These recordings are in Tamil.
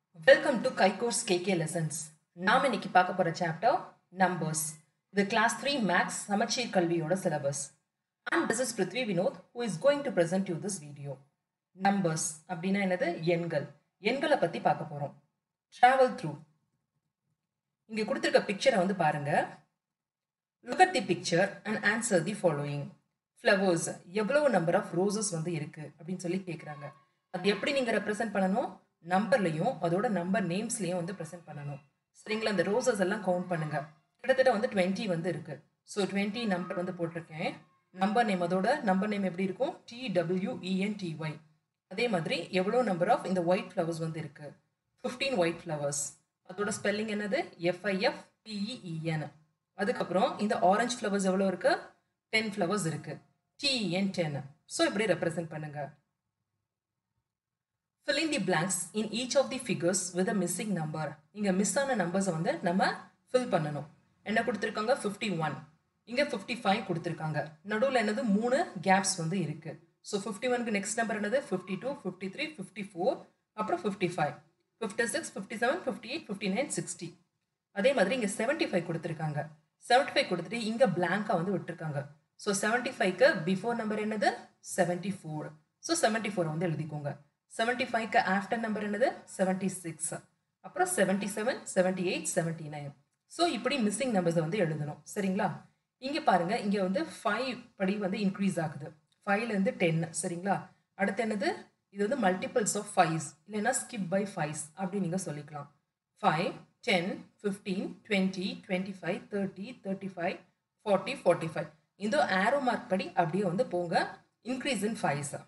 வெல்கம் டு கைகோர்ஸ் கேகே லெசன்ஸ் நாம் இன்னைக்கு பார்க்க போகிற சாப்டர் நம்பர்ஸ் இது கிளாஸ் த்ரீ மேக்ஸ் சமச்சீர் கல்வியோட syllabus and this is Prithvi Vinod who is going to present you this video numbers அப்படின்னா என்னது எண்கள் எண்களை பற்றி பார்க்க போகிறோம் ட்ராவல் த்ரூ இங்கே கொடுத்துருக்க பிக்சரை வந்து பாருங்க look at the picture and answer the following flowers எவ்வளவு நம்பர் ஆஃப் ரோசஸ் வந்து இருக்கு அப்படின்னு சொல்லி கேட்குறாங்க அது எப்படி நீங்கள் ரெப்ரசென்ட் பண்ணணும் நம்பர்லையும் அதோட நம்பர் நேம்ஸ்லையும் வந்து ப்ரெசென்ட் பண்ணணும் சரிங்களா அந்த ரோசஸ் எல்லாம் கவுண்ட் பண்ணுங்க கிட்டத்தட்ட வந்து டுவெண்ட்டி வந்து இருக்கு ஸோ டுவெண்ட்டி நம்பர் வந்து போட்டிருக்கேன் நம்பர் நேம் அதோட நம்பர் நேம் எப்படி இருக்கும் டி டபிள்யூ இஎன்டிஒய் அதே மாதிரி எவ்வளோ நம்பர் ஆஃப் இந்த ஒயிட் ஃப்ளவர்ஸ் வந்து இருக்கு ஃபிஃப்டீன் ஒயிட் ஃப்ளவர்ஸ் அதோட ஸ்பெல்லிங் என்னது எஃப்ஐஎஃப் பிஇஇஎன் அதுக்கப்புறம் இந்த ஆரஞ்சு ஃப்ளவர்ஸ் எவ்வளோ இருக்கு டென் ஃப்ளவர்ஸ் இருக்கு டிஇஎன் டென் ஸோ இப்படி ரெப்ரசென்ட் பண்ணுங்க fill in the blanks in each of the figures with a missing number இங்க மிஸ் ஆன நம்பர்ஸை வந்து நம்ம ஃபில் பண்ணணும் என்ன கொடுத்துருக்காங்க ஃபிஃப்டி ஒன் இங்கே ஃபிஃப்டி ஃபைவ் கொடுத்துருக்காங்க நடுவில் என்னது மூணு கேப்ஸ் வந்து இருக்கு ஸோ ஃபிஃப்டி ஒனுக்கு நெக்ஸ்ட் நம்பர் என்னது fifty two fifty three fifty four அப்புறம் fifty five fifty six fifty seven fifty eight fifty nine sixty அதே மாதிரி இங்கே செவன்ட்டி ஃபைவ் கொடுத்துருக்காங்க செவன்ட்டி ஃபைவ் கொடுத்துட்டு இங்கே பிளாங்காக வந்து விட்டுருக்காங்க ஸோ செவன்ட்டி ஃபைவ்க்கு பிஃபோர் நம்பர் என்னது செவன்ட்டி ஃபோர் ஸோ செவன்ட்டி ஃபோரை வந்து எழுதிக்கோங்க செவன்ட்டி ஃபைவ்க்கு ஆஃப்டர் நம்பர் என்னது செவன்ட்டி சிக்ஸ் அப்புறம் seventy seven seventy eight seventy nine so இப்படி மிஸ்ஸிங் நம்பர்ஸை வந்து எழுதணும் சரிங்களா இங்கே பாருங்க இங்கே வந்து ஃபைவ் படி வந்து இன்க்ரீஸ் ஆகுது ஃபைவ்லேருந்து டென் சரிங்களா அடுத்து என்னது இது வந்து மல்டிபிள்ஸ் ஆஃப் ஃபைவ்ஸ் இல்லைன்னா ஸ்கிப் பை ஃபைவ்ஸ் அப்படின்னு நீங்கள் சொல்லிக்கலாம் five ten fifteen twenty twenty five thirty thirty five forty forty five இந்த ஆரோ மார்க் படி அப்படியே வந்து போங்க இன்க்ரீஸ் இன் ஃபைவ்ஸா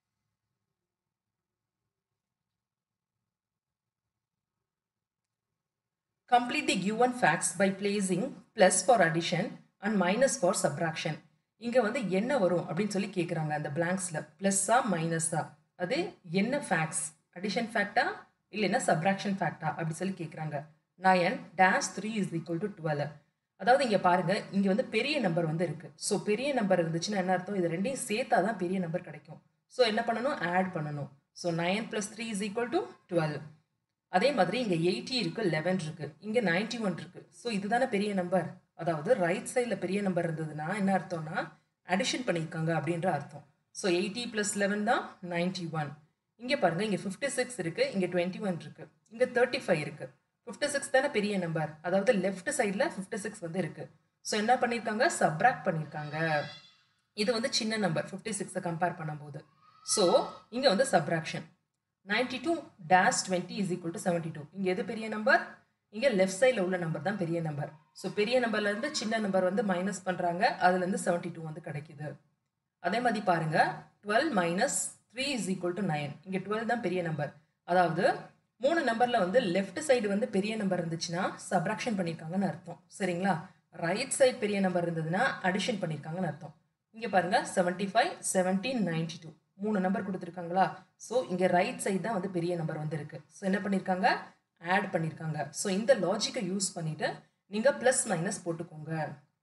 Complete the given facts by placing plus for addition and minus for subtraction. இங்கே வந்து என்ன வரும் அப்படின்னு சொல்லி கேட்குறாங்க அந்த பிளாங்க்ஸில் ப்ளஸ்ஸா மைனஸா அது என்ன ஃபேக்ட்ஸ் அடிஷன் ஃபேக்டா இல்லைன்னா சப்ராக்ஷன் ஃபேக்டா அப்படி சொல்லி கேட்குறாங்க nine dash three is equal to twelve அதாவது இங்கே பாருங்க இங்கே வந்து பெரிய நம்பர் வந்து இருக்குது ஸோ பெரிய நம்பர் இருந்துச்சுன்னா என்ன அர்த்தம் இது ரெண்டையும் சேர்த்தா தான் பெரிய நம்பர் கிடைக்கும் ஸோ என்ன பண்ணணும் ஆட் பண்ணணும் so nine plus three is equal to twelve அதே மாதிரி இங்கே எயிட்டி இருக்குது லெவன் இருக்குது இங்கே நைன்டி ஒன் இருக்குது ஸோ இதுதானே பெரிய நம்பர் அதாவது ரைட் சைடில் பெரிய நம்பர் இருந்ததுன்னா என்ன அர்த்தம்னா அடிஷன் பண்ணியிருக்காங்க அப்படின்ற அர்த்தம் ஸோ எயிட்டி ப்ளஸ் லெவன் தான் நைன்டி ஒன் இங்கே பாருங்கள் இங்கே ஃபிஃப்டி சிக்ஸ் இருக்குது இங்கே டுவெண்ட்டி ஒன் இருக்குது இங்கே தேர்ட்டி ஃபைவ் இருக்குது ஃபிஃப்டி சிக்ஸ் தானே பெரிய நம்பர் அதாவது லெஃப்ட் சைடில் ஃபிஃப்டி சிக்ஸ் வந்து இருக்குது ஸோ என்ன பண்ணியிருக்காங்க சப்ராக்ட் பண்ணியிருக்காங்க இது வந்து சின்ன நம்பர் ஃபிஃப்டி சிக்ஸை கம்பேர் பண்ணும்போது ஸோ இங்கே வந்து subtraction ninety two dash twenty is equal to seventy two இங்கே எது பெரிய நம்பர் இங்கே லெஃப்ட் சைடில் உள்ள நம்பர் தான் பெரிய நம்பர் ஸோ பெரிய நம்பர்லேருந்து சின்ன நம்பர் வந்து மைனஸ் பண்ணுறாங்க அதுலேருந்து செவன்ட்டி டூ வந்து கிடைக்குது அதே மாதிரி பாருங்க twelve minus three is equal to nine இங்கே டுவெல் தான் பெரிய நம்பர் அதாவது மூணு நம்பரில் வந்து லெஃப்ட் சைடு வந்து பெரிய நம்பர் இருந்துச்சுன்னா சப்ராக்ஷன் பண்ணியிருக்காங்கன்னு அர்த்தம் சரிங்களா ரைட் சைடு பெரிய நம்பர் இருந்ததுன்னா அடிஷன் பண்ணியிருக்காங்கன்னு அர்த்தம் இங்கே பாருங்க seventy five seventeen ninety two மூணு நம்பர் கொடுத்துருக்காங்களா ஸோ இங்கே ரைட் சைடு தான் வந்து பெரிய நம்பர் வந்து இருக்கு ஸோ என்ன பண்ணியிருக்காங்க ஆட் பண்ணியிருக்காங்க ஸோ இந்த லாஜிக்கை யூஸ் பண்ணிட்டு நீங்கள் ப்ளஸ் மைனஸ் போட்டுக்கோங்க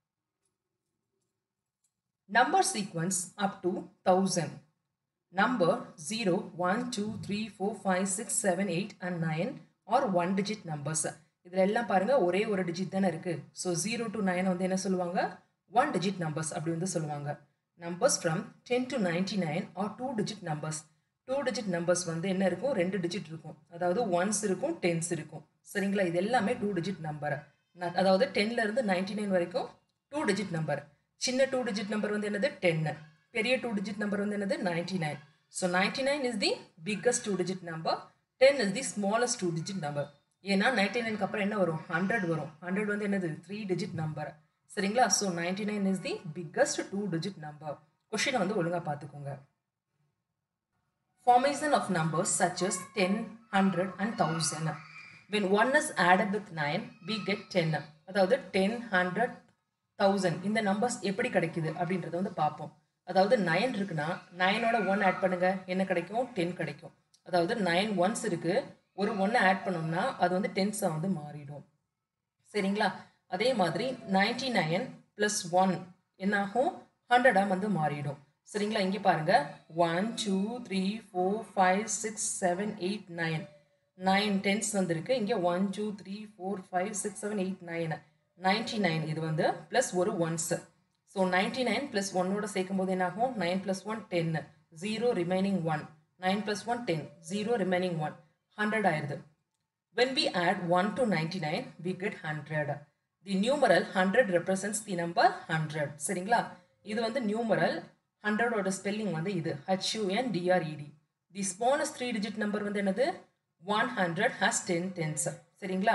number sequence up to thousand number zero one two three four five six seven eight and nine are one digit numbers இதில் எல்லாம் பாருங்கள் ஒரே ஒரு டிஜிட் தானே இருக்குது ஸோ ஜீரோ டு நைன் வந்து என்ன சொல்லுவாங்க ஒன் டிஜிட் நம்பர்ஸ் அப்படி வந்து சொல்லுவாங்க numbers from ten to ninety nine are two digit numbers two digit numbers வந்து என்ன இருக்கும் ரெண்டு டிஜிட் இருக்கும் அதாவது ஒன்ஸ் இருக்கும் டென்ஸ் இருக்கும் சரிங்களா இது எல்லாமே டூ டிஜிட் நம்பர் அதாவது டென்லேருந்து நைன்டி நைன் வரைக்கும் டூ டிஜிட் நம்பர் சின்ன டூ டிஜிட் நம்பர் வந்து என்னது டென்னு பெரிய டூ டிஜிட் நம்பர் வந்து என்னது ninety nine so ninety nine is the biggest two digit number ten is the smallest two digit number ஏன்னா நைன்டி நைனுக்கு அப்புறம் என்ன வரும் ஹண்ட்ரட் வரும் ஹண்ட்ரட் வந்து என்னது த்ரீ டிஜிட் நம்பர் சரிங்களா so ninety nine is the biggest two digit number கொஷினை வந்து ஒழுங்காக பார்த்துக்கோங்க formation of numbers such as 10, 100 and 1000. When 1 is added with 9, we get 10. அதாவது 10, 100, 1000 இந்த நம்பர்ஸ் எப்படி கிடைக்குது அப்படின்றத வந்து பார்ப்போம் அதாவது நைன் இருக்குன்னா நைனோட ஒன் ஆட் பண்ணுங்க என்ன கிடைக்கும் டென் கிடைக்கும் அதாவது நைன் ஒன்ஸ் இருக்கு ஒரு ஒன்று ஆட் பண்ணோம்னா அது வந்து டென்ஸாக வந்து மாறிடும் சரிங்களா அதே மாதிரி நைன்டி நைன் ப்ளஸ் ஒன் என்னாகும் ஹண்ட்ரடாக வந்து மாறிடும் சரிங்களா இங்கே பாருங்க one two three four five six seven eight nine nine tens வந்திருக்கு இங்கே one two three four five six seven eight nine ninety nine இது வந்து ப்ளஸ் ஒரு ones so ninety nine plus ஒன்னோட சேர்க்கும் போது என்னாகும் nine plus one ten zero remaining one nine plus one ten zero remaining one hundred ஆயிடுது When we add 1 to 99, we get 100. The numeral 100 represents the number 100. சரிங்களா இது வந்து numeral 100 ஓட ஸ்பெல்லிங் வந்து இது H-U-N-D-R-E-D. The smallest three digit number வந்து என்னது 100 has 10 tens. சரிங்களா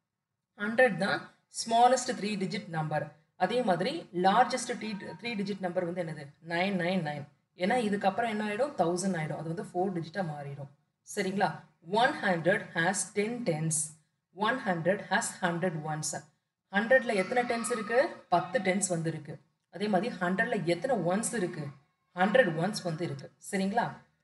100 தான் smallest three digit number. அதே மாதிரி largest three three digit number வந்து என்னது நைன் நைன் நைன் ஏன்னா இதுக்கப்புறம் என்ன ஆகிடும் தௌசண்ட் ஆகிடும் அது வந்து ஃபோர் டிஜிட்டாக மாறிடும் சரிங்களா one hundred has ten tens one hundred has hundred ones ஹண்ட்ரட்ல எத்தனை டென்ஸ் இருக்கு பத்து டென்ஸ் வந்து இருக்கு அதே மாதிரி ஹண்ட்ரட்ல எத்தனை ஒன்ஸ் இருக்கு ஹண்ட்ரட் ஒன்ஸ் வந்து இருக்கு சரிங்களா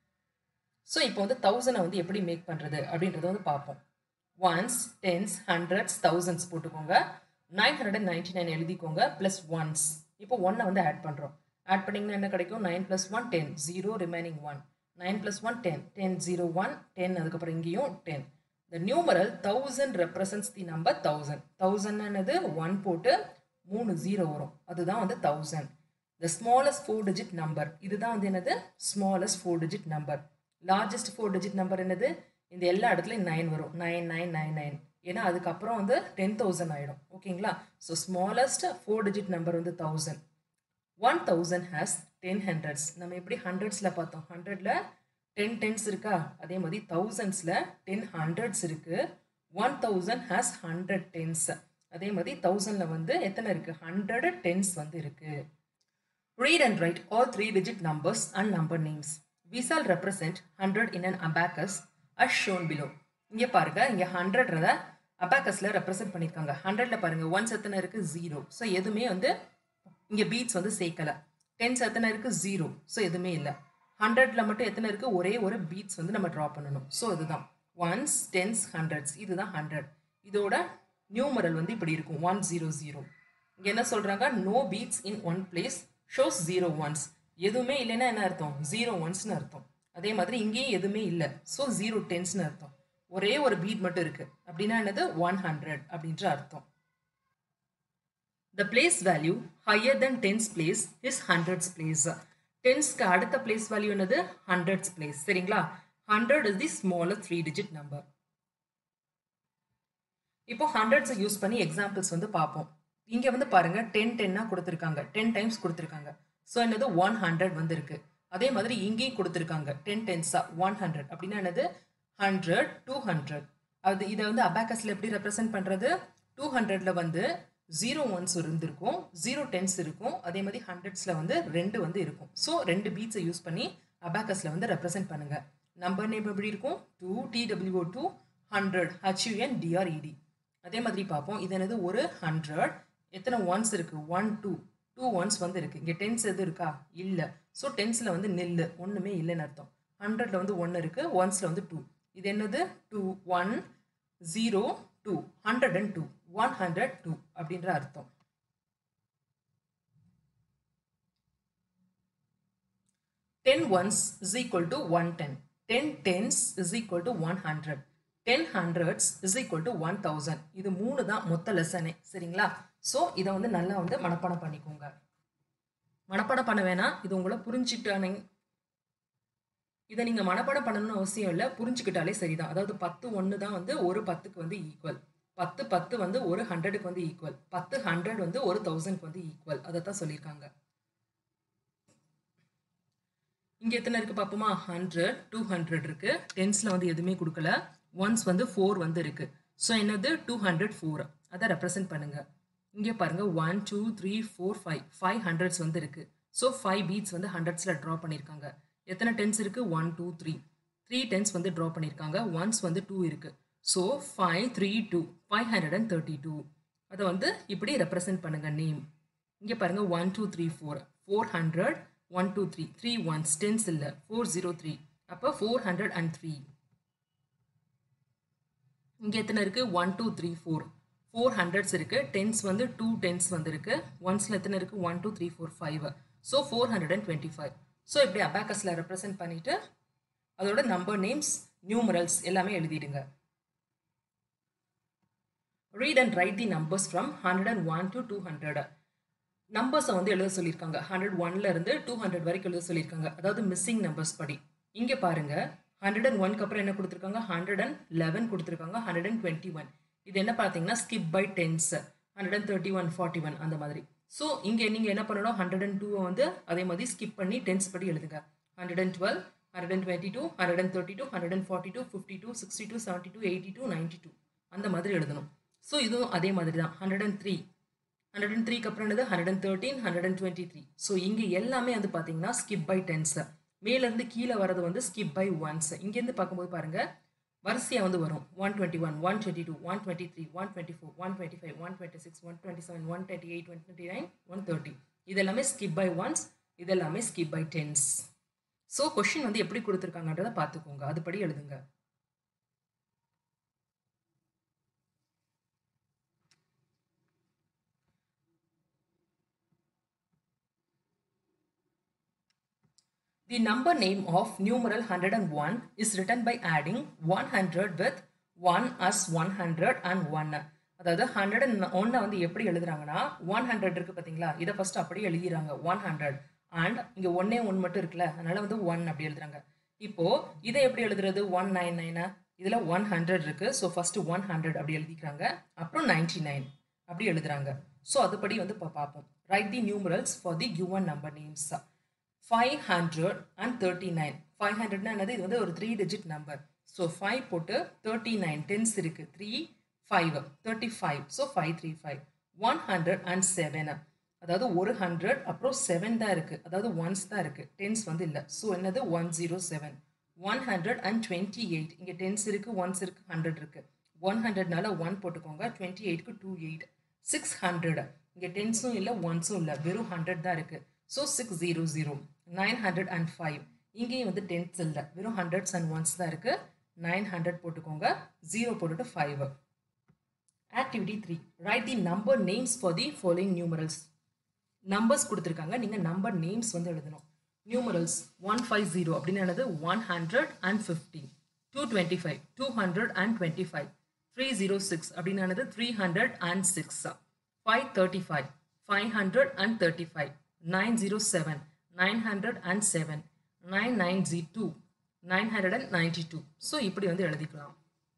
ஸோ இப்போ வந்து தௌசண்டை வந்து எப்படி மேக் பண்ணுறது அப்படின்றத வந்து பார்ப்போம் ஒன்ஸ் டென்ஸ் ஹண்ட்ரட்ஸ் தௌசண்ட்ஸ் போட்டுக்கோங்க nine hundred and ninety nine எழுதிக்கோங்க ப்ளஸ் ஒன்ஸ் இப்போ ஒன்னை வந்து ஆட் பண்ணுறோம் ஆட் பண்ணிங்கன்னா என்ன கிடைக்கும் nine plus one ten zero remaining one nine plus one ten ten zero one ten அதுக்கப்புறம் இங்கேயும் ten the numeral thousand represents the number thousand thousand என்னது ஒன் போட்டு மூணு ஜீரோ வரும் அதுதான் வந்து thousand the smallest four digit number இதுதான் வந்து என்னது smallest four digit number largest four digit number என்னது இந்த எல்லா இடத்துலையும் நைன் வரும் நைன் நைன் நைன் நைன் ஏன்னா அதுக்கப்புறம் வந்து டென் தௌசண்ட் ஆகிடும் ஓகேங்களா so smallest four digit number வந்து thousand one thousand has ten hundreds நம்ம எப்படி ஹண்ட்ரட்ஸில் பார்த்தோம் ஹண்ட்ரட்ல டென் டென்ஸ் இருக்கா அதே மாதிரி தௌசண்ட்ஸில் டென் ஹண்ட்ரட்ஸ் இருக்கு one thousand has hundred tens அதே மாதிரி தௌசண்டில் வந்து எத்தனை இருக்கு ஹண்ட்ரட் டென்ஸ் வந்து இருக்கு read and write all three digit numbers and number names we shall represent hundred in an abacus as shown below இங்கே பாருங்க இங்கே ஹண்ட்ரட்றத அபேக்கஸில் ரெப்ரசென்ட் பண்ணியிருக்காங்க ஹண்ட்ரட்ல பாருங்க ஒன்ஸ் எத்தனை இருக்கு ஜீரோ ஸோ எதுவுமே வந்து இங்கே பீட்ஸ் வந்து சேர்க்கல டென்ஸ் எத்தனை இருக்கு ஜீரோ ஸோ எதுவுமே இல்லை ஹண்ட்ரட்ல மட்டும் எத்தனை இருக்கு ஒரே ஒரு பீட்ஸ் வந்து நம்ம ட்ரா பண்ணணும் ஸோ இதுதான் ஒன்ஸ் டென்ஸ் ஹண்ட்ரட்ஸ் இதுதான் ஹண்ட்ரட் இதோட நியூமரல் வந்து இப்படி இருக்கும் ஒன் ஜீரோ ஜீரோ இங்கே என்ன சொல்றாங்க no beads in one place shows zero ones எதுவுமே இல்லைன்னா என்ன அர்த்தம் ஜீரோ ஒன்ஸ்னு அர்த்தம் அதே மாதிரி இங்கேயும் எதுவுமே இல்லை ஸோ ஜீரோ டென்ஸ்னு அர்த்தம் ஒரே ஒரு பீட் மட்டும் இருக்கு அப்படின்னா என்னது ஒன் ஹண்ட்ரட் அப்படின்ற அர்த்தம் The place value higher than tens place is hundreds place. டென்ஸ்க்கு அடுத்த பிளேஸ் வேல்யூ என்னது ஹண்ட்ரட்ஸ் பிளேஸ் சரிங்களா hundred is the smaller three digit number இப்போ ஹண்ட்ரட்ஸை யூஸ் பண்ணி எக்ஸாம்பிள்ஸ் வந்து பார்ப்போம் இங்கே வந்து பாருங்க டென் டென்னா கொடுத்துருக்காங்க டென் டைம்ஸ் கொடுத்துருக்காங்க ஸோ என்னது ஒன் ஹண்ட்ரட் வந்து இருக்கு அதே மாதிரி இங்கேயும் கொடுத்துருக்காங்க டென் டென்ஸா ஒன் ஹண்ட்ரட் அப்படின்னா என்னது ஹண்ட்ரட் டூ ஹண்ட்ரட் அது இதை வந்து அபாக்கஸில் எப்படி ரெப்ரசென்ட் பண்ணுறது டூ ஹண்ட்ரட்ல வந்து ஜீரோ ஒன்ஸ் இருந்திருக்கும் ஜீரோ டென்ஸ் இருக்கும் அதே மாதிரி ஹண்ட்ரட்ஸில் வந்து ரெண்டு வந்து இருக்கும் ஸோ ரெண்டு பீட்ஸை யூஸ் பண்ணி அபாக்கஸில் வந்து ரெப்ரசென்ட் பண்ணுங்க நம்பர் நேம் எப்படி இருக்கும் two T W O two hundred H U N D R E D அதே மாதிரி பார்ப்போம் இது என்னது ஒரு ஹண்ட்ரட் எத்தனை ஒன்ஸ் இருக்கு ஒன் டூ டூ ஒன்ஸ் வந்து இருக்கு இங்கே டென்ஸ் எது இருக்கா இல்லை ஸோ டென்ஸில் வந்து நெல் ஒன்றுமே இல்லைன்னு அர்த்தம் ஹண்ட்ரட்ல வந்து ஒன்று இருக்கு ஒன்ஸில் வந்து டூ இது என்னது two one zero two hundred and two one hundred two அப்படின்ற அர்த்தம் ten ones is equal to one ten ten tens is equal to one hundred ten hundreds is equal to one thousand இது மூணு தான் மொத்த லெசனே சரிங்களா ஸோ இதை வந்து நல்லா வந்து மனப்பாடம் பண்ணிக்கோங்க மனப்பாடம் பண்ண வேணாம் இது உங்களை புரிஞ்சுட்டானே இதை நீங்கள் மனப்பாடம் பண்ணணும்னு அவசியம் இல்லை புரிஞ்சுக்கிட்டாலே சரிதான் அதாவது பத்து ஒன்று தான் வந்து ஒரு பத்துக்கு வந்து ஈக்குவல் பத்து பத்து வந்து ஒரு ஹண்ட்ரடுக்கு வந்து ஈக்குவல் பத்து ஹண்ட்ரட் வந்து ஒரு தௌசண்ட்க்கு வந்து ஈக்குவல் அதை தான் சொல்லியிருக்காங்க இங்கே எத்தனை இருக்குது பார்ப்போமா ஹண்ட்ரட் டூ ஹண்ட்ரட் இருக்குது டென்ஸில் வந்து எதுவுமே கொடுக்கல ஒன்ஸ் வந்து ஃபோர் வந்து இருக்குது ஸோ என்னது டூ ஹண்ட்ரட் ஃபோர் அதை ரெப்ரசென்ட் பண்ணுங்கள் இங்கே பாருங்கள் one two three four five five hundreds வந்து இருக்குது ஸோ ஃபைவ் பீட்ஸ் வந்து ஹண்ட்ரட்ஸில் ட்ரா பண்ணியிருக்காங்க எத்தனை டென்ஸ் இருக்குது one two three three tens வந்து ட்ரா பண்ணியிருக்காங்க ஒன்ஸ் வந்து டூ இருக்குது so five three two five hundred and thirty two அதை வந்து இப்படி ரெப்ரசென்ட் பண்ணுங்கள் நேம் இங்கே பாருங்கள் one two three four four hundred one two three three ones tens இல்லை ஃபோர் ஜீரோ த்ரீ அப்போ ஃபோர் ஹண்ட்ரட் அண்ட் த்ரீ இங்கே எத்தனை இருக்குது one two three four four hundreds இருக்குது டென்ஸ் வந்து டூ டென்ஸ் வந்து இருக்குது ஒன்ஸில் எத்தனை இருக்குது one two three four five so four hundred and twenty five so இப்படி அபாக்கஸில் ரெப்ரசென்ட் பண்ணிவிட்டு அதோட நம்பர் நேம்ஸ் நியூமரல்ஸ் எல்லாமே எழுதிடுங்க read and write the numbers from hundred and one to two hundred நம்பர்ஸை வந்து எழுத சொல்லியிருக்காங்க ஹண்ட்ரட் ஒன்ல இருந்து டூ ஹண்ட்ரட் வரைக்கும் எழுத சொல்லியிருக்காங்க அதாவது மிஸ்ஸிங் நம்பர்ஸ் படி இங்கே பாருங்க ஹண்ட்ரட் அண்ட் ஒன்க்கு அப்புறம் என்ன கொடுத்துருக்காங்க ஹண்ட்ரட் அண்ட் லெவன் கொடுத்துருக்காங்க ஹண்ட்ரட் அண்ட் டுவெண்ட்டி ஒன் இது என்ன பார்த்தீங்கன்னா skip by tens hundred and thirty one forty one அந்த மாதிரி ஸோ இங்கே நீங்கள் என்ன பண்ணணும் ஹண்ட்ரட் அண்ட் டூவை வந்து அதே மாதிரி ஸ்கிப் பண்ணி டென்ஸ் படி எழுதுங்க hundred and twelve hundred and twenty two hundred and thirty two hundred and forty two fifty two sixty two seventy two eighty two ninety two அந்த மாதிரி எழுதணும் ஸோ இதுவும் அதே மாதிரி தான் hundred and three hundred and த்ரீக்கு அப்புறம் என்னது hundred and thirteen hundred and twenty three so இங்கே எல்லாமே வந்து பார்த்தீங்கன்னா ஸ்கிப் பை டென்ஸ் மேலேருந்து கீழே வரது வந்து ஸ்கிப் பை ஒன்ஸ் இங்கேருந்து பார்க்கும்போது பாருங்க வரிசையாக வந்து வரும் one twenty one one twenty two one twenty three one twenty four one twenty five one twenty six one twenty seven one twenty eight one twenty nine one thirty இதெல்லாமே ஸ்கிப் பை ஒன்ஸ் இதெல்லாமே skip by tens so question வந்து எப்படி கொடுத்துருக்காங்கன்றதை பார்த்துக்கோங்க அதுபடி எழுதுங்க The number name of numeral 101 is written by adding 100 with 1 as 100 and 1. அதாவது ஹண்ட்ரட் அண்ட் ஒன்னை வந்து எப்படி எழுதுறாங்கன்னா ஒன் ஹண்ட்ரட் இருக்கு பார்த்தீங்களா இதை ஃபர்ஸ்ட் அப்படியே எழுதிறாங்க ஒன் ஹண்ட்ரட் அண்ட் இங்கே ஒன்னே ஒன் மட்டும் இருக்குல்ல அதனால வந்து ஒன் அப்படி எழுதுறாங்க இப்போ இதை எப்படி எழுதுறது ஒன் நைன் நைனா இதில் ஒன் ஹண்ட்ரட் இருக்கு ஸோ ஃபர்ஸ்ட் ஒன் ஹண்ட்ரட் அப்படி எழுதிக்கிறாங்க அப்புறம் நைன்டி நைன் அப்படி எழுதுறாங்க ஸோ அதுபடி வந்து இப்போ பார்ப்போம் write the numerals for the given number names five hundred and thirty nine five ஹண்ட்ரட்னா என்னது இது வந்து ஒரு three digit number so five போட்டு தேர்ட்டி நைன் டென்ஸ் இருக்குது three five thirty five so five three five one hundred and seven அதாவது ஒரு ஹண்ட்ரட் அப்புறம் செவன் தான் இருக்குது அதாவது ஒன்ஸ் தான் இருக்குது டென்ஸ் வந்து இல்லை ஸோ என்னது one zero seven one hundred and twenty eight இங்கே டென்ஸ் இருக்குது ஒன்ஸ் இருக்குது ஹண்ட்ரட் இருக்குது ஒன் ஹண்ட்ரட்னால ஒன் போட்டுக்கோங்க டுவெண்ட்டி எயிட்க்கு டூ எயிட் சிக்ஸ் ஹண்ட்ரட் இங்கே டென்ஸும் இல்லை ஒன்ஸும் இல்லை வெறும் ஹண்ட்ரட் தான் இருக்குது so six zero zero nine hundred and five இங்கேயும் வந்து டென்த்ஸ் இல்லை வெறும் ஹண்ட்ரட்ஸ் அண்ட் ஒன்ஸ் தான் இருக்குது நைன் ஹண்ட்ரட் போட்டுக்கோங்க ஜீரோ போட்டுட்டு five activity three write the number names for the following numerals numbers கொடுத்துருக்காங்க நீங்கள் நம்பர் நேம்ஸ் வந்து எழுதணும் நியூமரல்ஸ் ஒன் ஃபைவ் ஜீரோ அப்படின்னு என்னது one hundred and fifty two twenty five two hundred and twenty five three zero six அப்படின்னு three hundred and six five thirty five five hundred and thirty five nine zero seven nine hundred and seven nine nine G two nine hundred and ninety two so இப்படி வந்து எழுதிக்கலாம்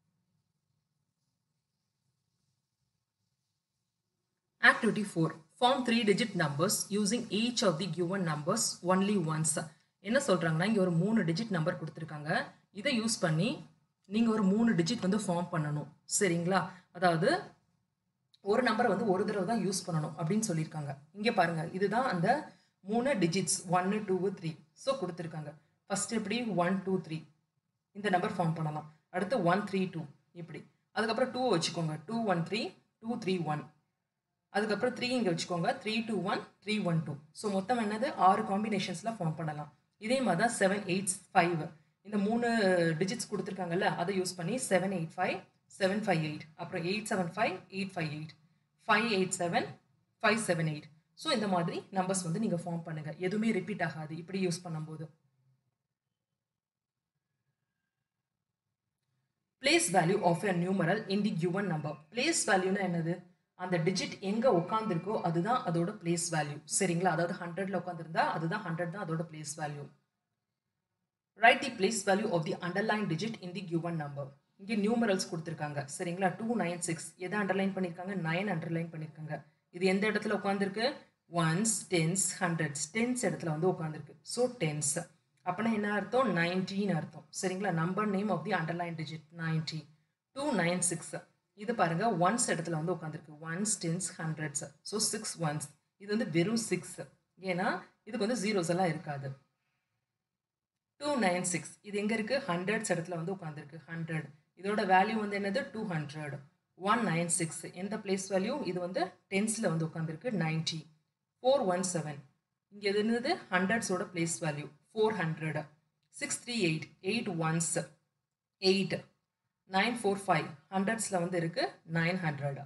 activity four form three digit numbers using each of the given numbers only once என்ன சொல்கிறாங்கன்னா இங்கே ஒரு மூணு டிஜிட் நம்பர் கொடுத்துருக்காங்க இதை யூஸ் பண்ணி நீங்கள் ஒரு மூணு டிஜிட் வந்து ஃபார்ம் பண்ணணும் சரிங்களா அதாவது ஒரு நம்பரை வந்து ஒரு தடவை தான் யூஸ் பண்ணணும் அப்படின்னு சொல்லியிருக்காங்க இங்கே பாருங்கள் இதுதான் அந்த மூணு டிஜிட்ஸ் ஒன்று டூ த்ரீ ஸோ கொடுத்துருக்காங்க ஃபஸ்ட் எப்படி ஒன் டூ த்ரீ இந்த நம்பர் ஃபார்ம் பண்ணலாம் அடுத்து ஒன் த்ரீ டூ இப்படி அதுக்கப்புறம் டூ வச்சுக்கோங்க two one three two three one அதுக்கப்புறம் த்ரீ இங்கே வச்சுக்கோங்க three two one three one two so மொத்தம் என்னது ஆறு காம்பினேஷன்ஸில் ஃபார்ம் பண்ணலாம் இதே மாதிரி தான் செவன் எயிட் ஃபைவ் இந்த மூணு டிஜிட்ஸ் கொடுத்துருக்காங்கல்ல அதை யூஸ் பண்ணி seven eight five seven five eight அப்புறம் eight seven five eight five eight five eight seven five seven eight so இந்த மாதிரி நம்பர்ஸ் வந்து நீங்கள் ஃபார்ம் பண்ணுங்கள் எதுவுமே ரிப்பீட் ஆகாது இப்படி யூஸ் பண்ணும்போது place value of a numeral in the given number place வேல்யூனா என்னது அந்த டிஜிட் எங்கே உட்காந்துருக்கோ அதுதான் அதோட பிளேஸ் வேல்யூ சரிங்களா அதாவது ஹண்ட்ரட்ல உட்காந்துருந்தா அதுதான் ஹண்ட்ரட் தான் அதோட place value right the place value of the underline digit in the given number இங்கே நியூமரல்ஸ் கொடுத்துருக்காங்க சரிங்களா டூ நைன் சிக்ஸ் எதை அண்டர்லைன் பண்ணியிருக்காங்க நைன் அண்டர்லைன் பண்ணியிருக்காங்க இது எந்த இடத்துல உட்காந்துருக்கு ஒன்ஸ் டென்ஸ் ஹண்ட்ரட்ஸ் டென்ஸ் இடத்துல வந்து உட்காந்துருக்கு ஸோ டென்ஸ் அப்படின்னா என்ன அர்த்தம் நைன்டின்னு அர்த்தம் சரிங்களா number name of the underline digit ninety two nine six இது பாருங்க ஒன்ஸ் இடத்துல வந்து உட்காந்துருக்கு ones tens hundreds so six ones இது வந்து வெறும் சிக்ஸ் ஏன்னா இதுக்கு வந்து ஜீரோஸ் எல்லாம் இருக்காது டூ நைன் சிக்ஸ் இது எங்கே இருக்குது ஹண்ட்ரட்ஸ் இடத்துல வந்து உட்காந்துருக்கு ஹண்ட்ரட் இதோட வேல்யூ வந்து என்னது two hundred one nine six எந்த பிளேஸ் வேல்யூ இது வந்து டென்ஸில் வந்து உட்காந்துருக்கு நைன்ட்டி ஃபோர் ஒன் செவன் இங்கே எது என்னது ஹண்ட்ரட்ஸோட place value four hundred six three eight eight ones eight nine four five ஹண்ட்ரட்ஸில் வந்து இருக்கு nine hundred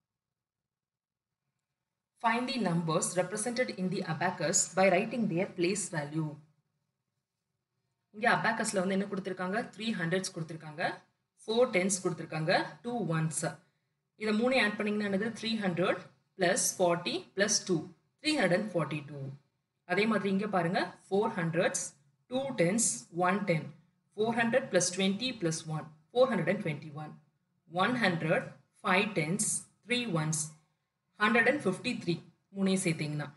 find the numbers represented in the abacus by writing their place value இங்கே அபாக்கஸில் வந்து என்ன கொடுத்துருக்காங்க த்ரீ ஹண்ட்ரட்ஸ் கொடுத்துருக்காங்க ஃபோர் டென்ஸ் கொடுத்துருக்காங்க டூ ஒன்ஸ் இதை மூணு ஆட் பண்ணிங்கன்னா என்னது three hundred plus forty plus two three hundred and forty two அதே மாதிரி இங்கே பாருங்கள் four hundreds two tens one ten four hundred plus twenty plus one four hundred and twenty one one hundred five tens three ones hundred and fifty three மூணே சேர்த்திங்கன்னா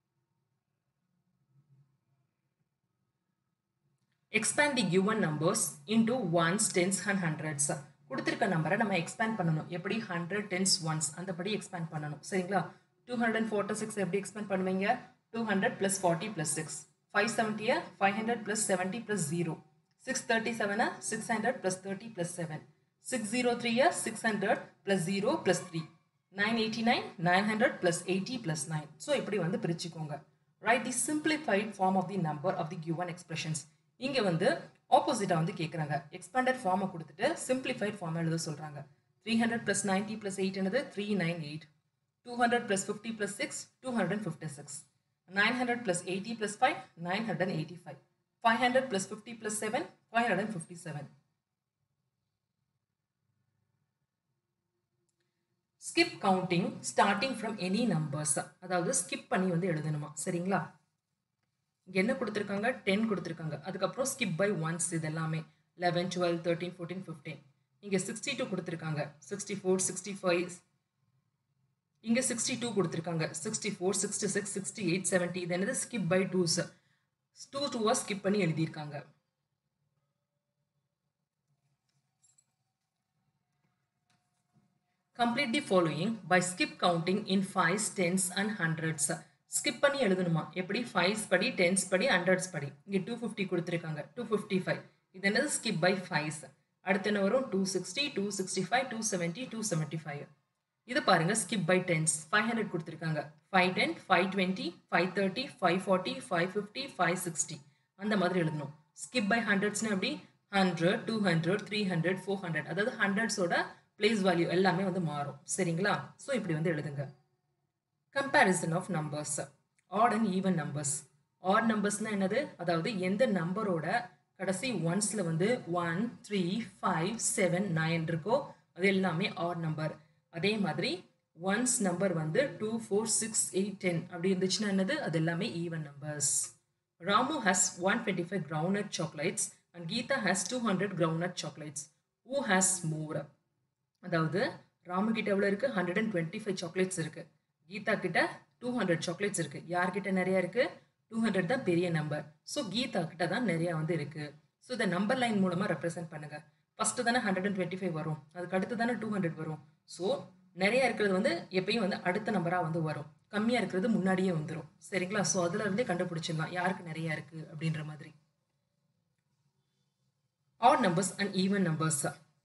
expand the given numbers into ones tens and hundreds கொடுத்துருக்க நம்பரை நம்ம எக்ஸ்பேண்ட் பண்ணணும் எப்படி ஹண்ட்ரட் டென்ஸ் ஒன்ஸ் அந்தபடி எக்ஸ்பேண்ட் பண்ணணும் சரிங்களா டூ ஹண்ட்ரட் ஃபோர்ட்டி சிக்ஸ் எப்படி எக்ஸ்பேண்ட் பண்ணுவீங்க two hundred plus forty plus six five செவன்ட்டியை five hundred plus seventy plus zero six thirty செவனை six hundred plus thirty plus seven six zero த்ரீயை six hundred plus zero plus three nine eighty nine nine hundred plus eighty plus nine so இப்படி வந்து பிரிச்சுக்கோங்க write the simplified form of the number of the given expressions இங்கே வந்து ஆப்போசிட்டாக வந்து கேட்குறாங்க எக்ஸ்பேண்டட் ஃபார்மை கொடுத்துட்டு சிம்பிளிஃபைட் ஃபார்ம் எழுத சொல்கிறாங்க three hundred plus ninety plus eight என்னது three nine eight two hundred plus fifty plus six two hundred and fifty six nine hundred plus eighty plus five nine hundred and eighty five five hundred plus fifty plus seven five hundred and fifty seven skip counting starting from any numbers அதாவது ஸ்கிப் பண்ணி வந்து எழுதணுமா சரிங்களா இங்கே என்ன கொடுத்துருக்காங்க டென் கொடுத்துருக்காங்க அதுக்கப்புறம் ஸ்கிப் பை ஒன்ஸ் இது எல்லாமே eleven twelve thirteen fourteen fifteen இங்கே சிக்ஸ்டி டூ கொடுத்துருக்காங்க சிக்ஸ்டி ஃபோர் சிக்ஸ்டி ஃபைவ் இங்கே சிக்ஸ்டி டூ கொடுத்துருக்காங்க sixty four sixty six sixty eight seventy இது என்னது ஸ்கிப் பை டூஸ் டூ டூவாக ஸ்கிப் பண்ணி எழுதியிருக்காங்க complete the following by skip counting in fives tens and hundreds skip பண்ணி எழுதணுமா எப்படி ஃபைவ்ஸ் படி டென்ஸ் படி ஹண்ட்ரட்ஸ் படி இங்கே டூ ஃபிஃப்டி கொடுத்துருக்காங்க டூ ஃபிஃப்டி ஃபைவ் இது என்னது ஸ்கிப் பை ஃபைவ்ஸ் அடுத்து என்ன வரும் two sixty two sixty five two seventy two seventy five இது பாருங்க skip by tens five hundred கொடுத்துருக்காங்க five ten five twenty five thirty five forty five fifty five sixty அந்த மாதிரி எழுதணும் ஸ்கிப் பை ஹண்ட்ரட்ஸ்னு எப்படி hundred two hundred three hundred four hundred அதாவது ஹண்ட்ரட்ஸோட பிளேஸ் வேல்யூ எல்லாமே வந்து மாறும் சரிங்களா ஸோ இப்படி வந்து எழுதுங்க comparison of numbers odd and even numbers odd நம்பர்ஸ்னால் என்னது அதாவது எந்த நம்பரோட கடைசி ஒன்ஸில் வந்து one three five seven nine இருக்கோ அது எல்லாமே ஆட் நம்பர் அதே மாதிரி ஒன்ஸ் நம்பர் வந்து two four six eight ten அப்படி இருந்துச்சுன்னா என்னது அது எல்லாமே even numbers Ramu has one twenty five ground chocolates and Geeta has two hundred ground chocolates who has more அதாவது ராமு கிட்ட எவ்வளோ இருக்குது hundred and twenty five chocolates இருக்குது கீதா கிட்ட டூ ஹண்ட்ரட் சாக்லேட்ஸ் இருக்குது யார்கிட்ட நிறையா இருக்குது டூ ஹண்ட்ரட் தான் பெரிய நம்பர் ஸோ கீதா கிட்ட தான் நிறையா வந்து இருக்குது ஸோ இதை நம்பர் லைன் மூலமாக ரெப்ரசென்ட் பண்ணுங்கள் ஃபஸ்ட்டு தானே ஹண்ட்ரட் அண்ட் டுவெண்ட்டி ஃபைவ் வரும் அதுக்கு அடுத்து தானே டூ ஹண்ட்ரட் வரும் ஸோ நிறையா இருக்கிறது வந்து எப்பயும் வந்து அடுத்த நம்பராக வந்து வரும் கம்மியாக இருக்கிறது முன்னாடியே வந்துடும் சரிங்களா ஸோ அதில் இருந்தே கண்டுபிடிச்சிடலாம் யாருக்கு நிறையா இருக்குது அப்படின்ற மாதிரி odd numbers and even numbers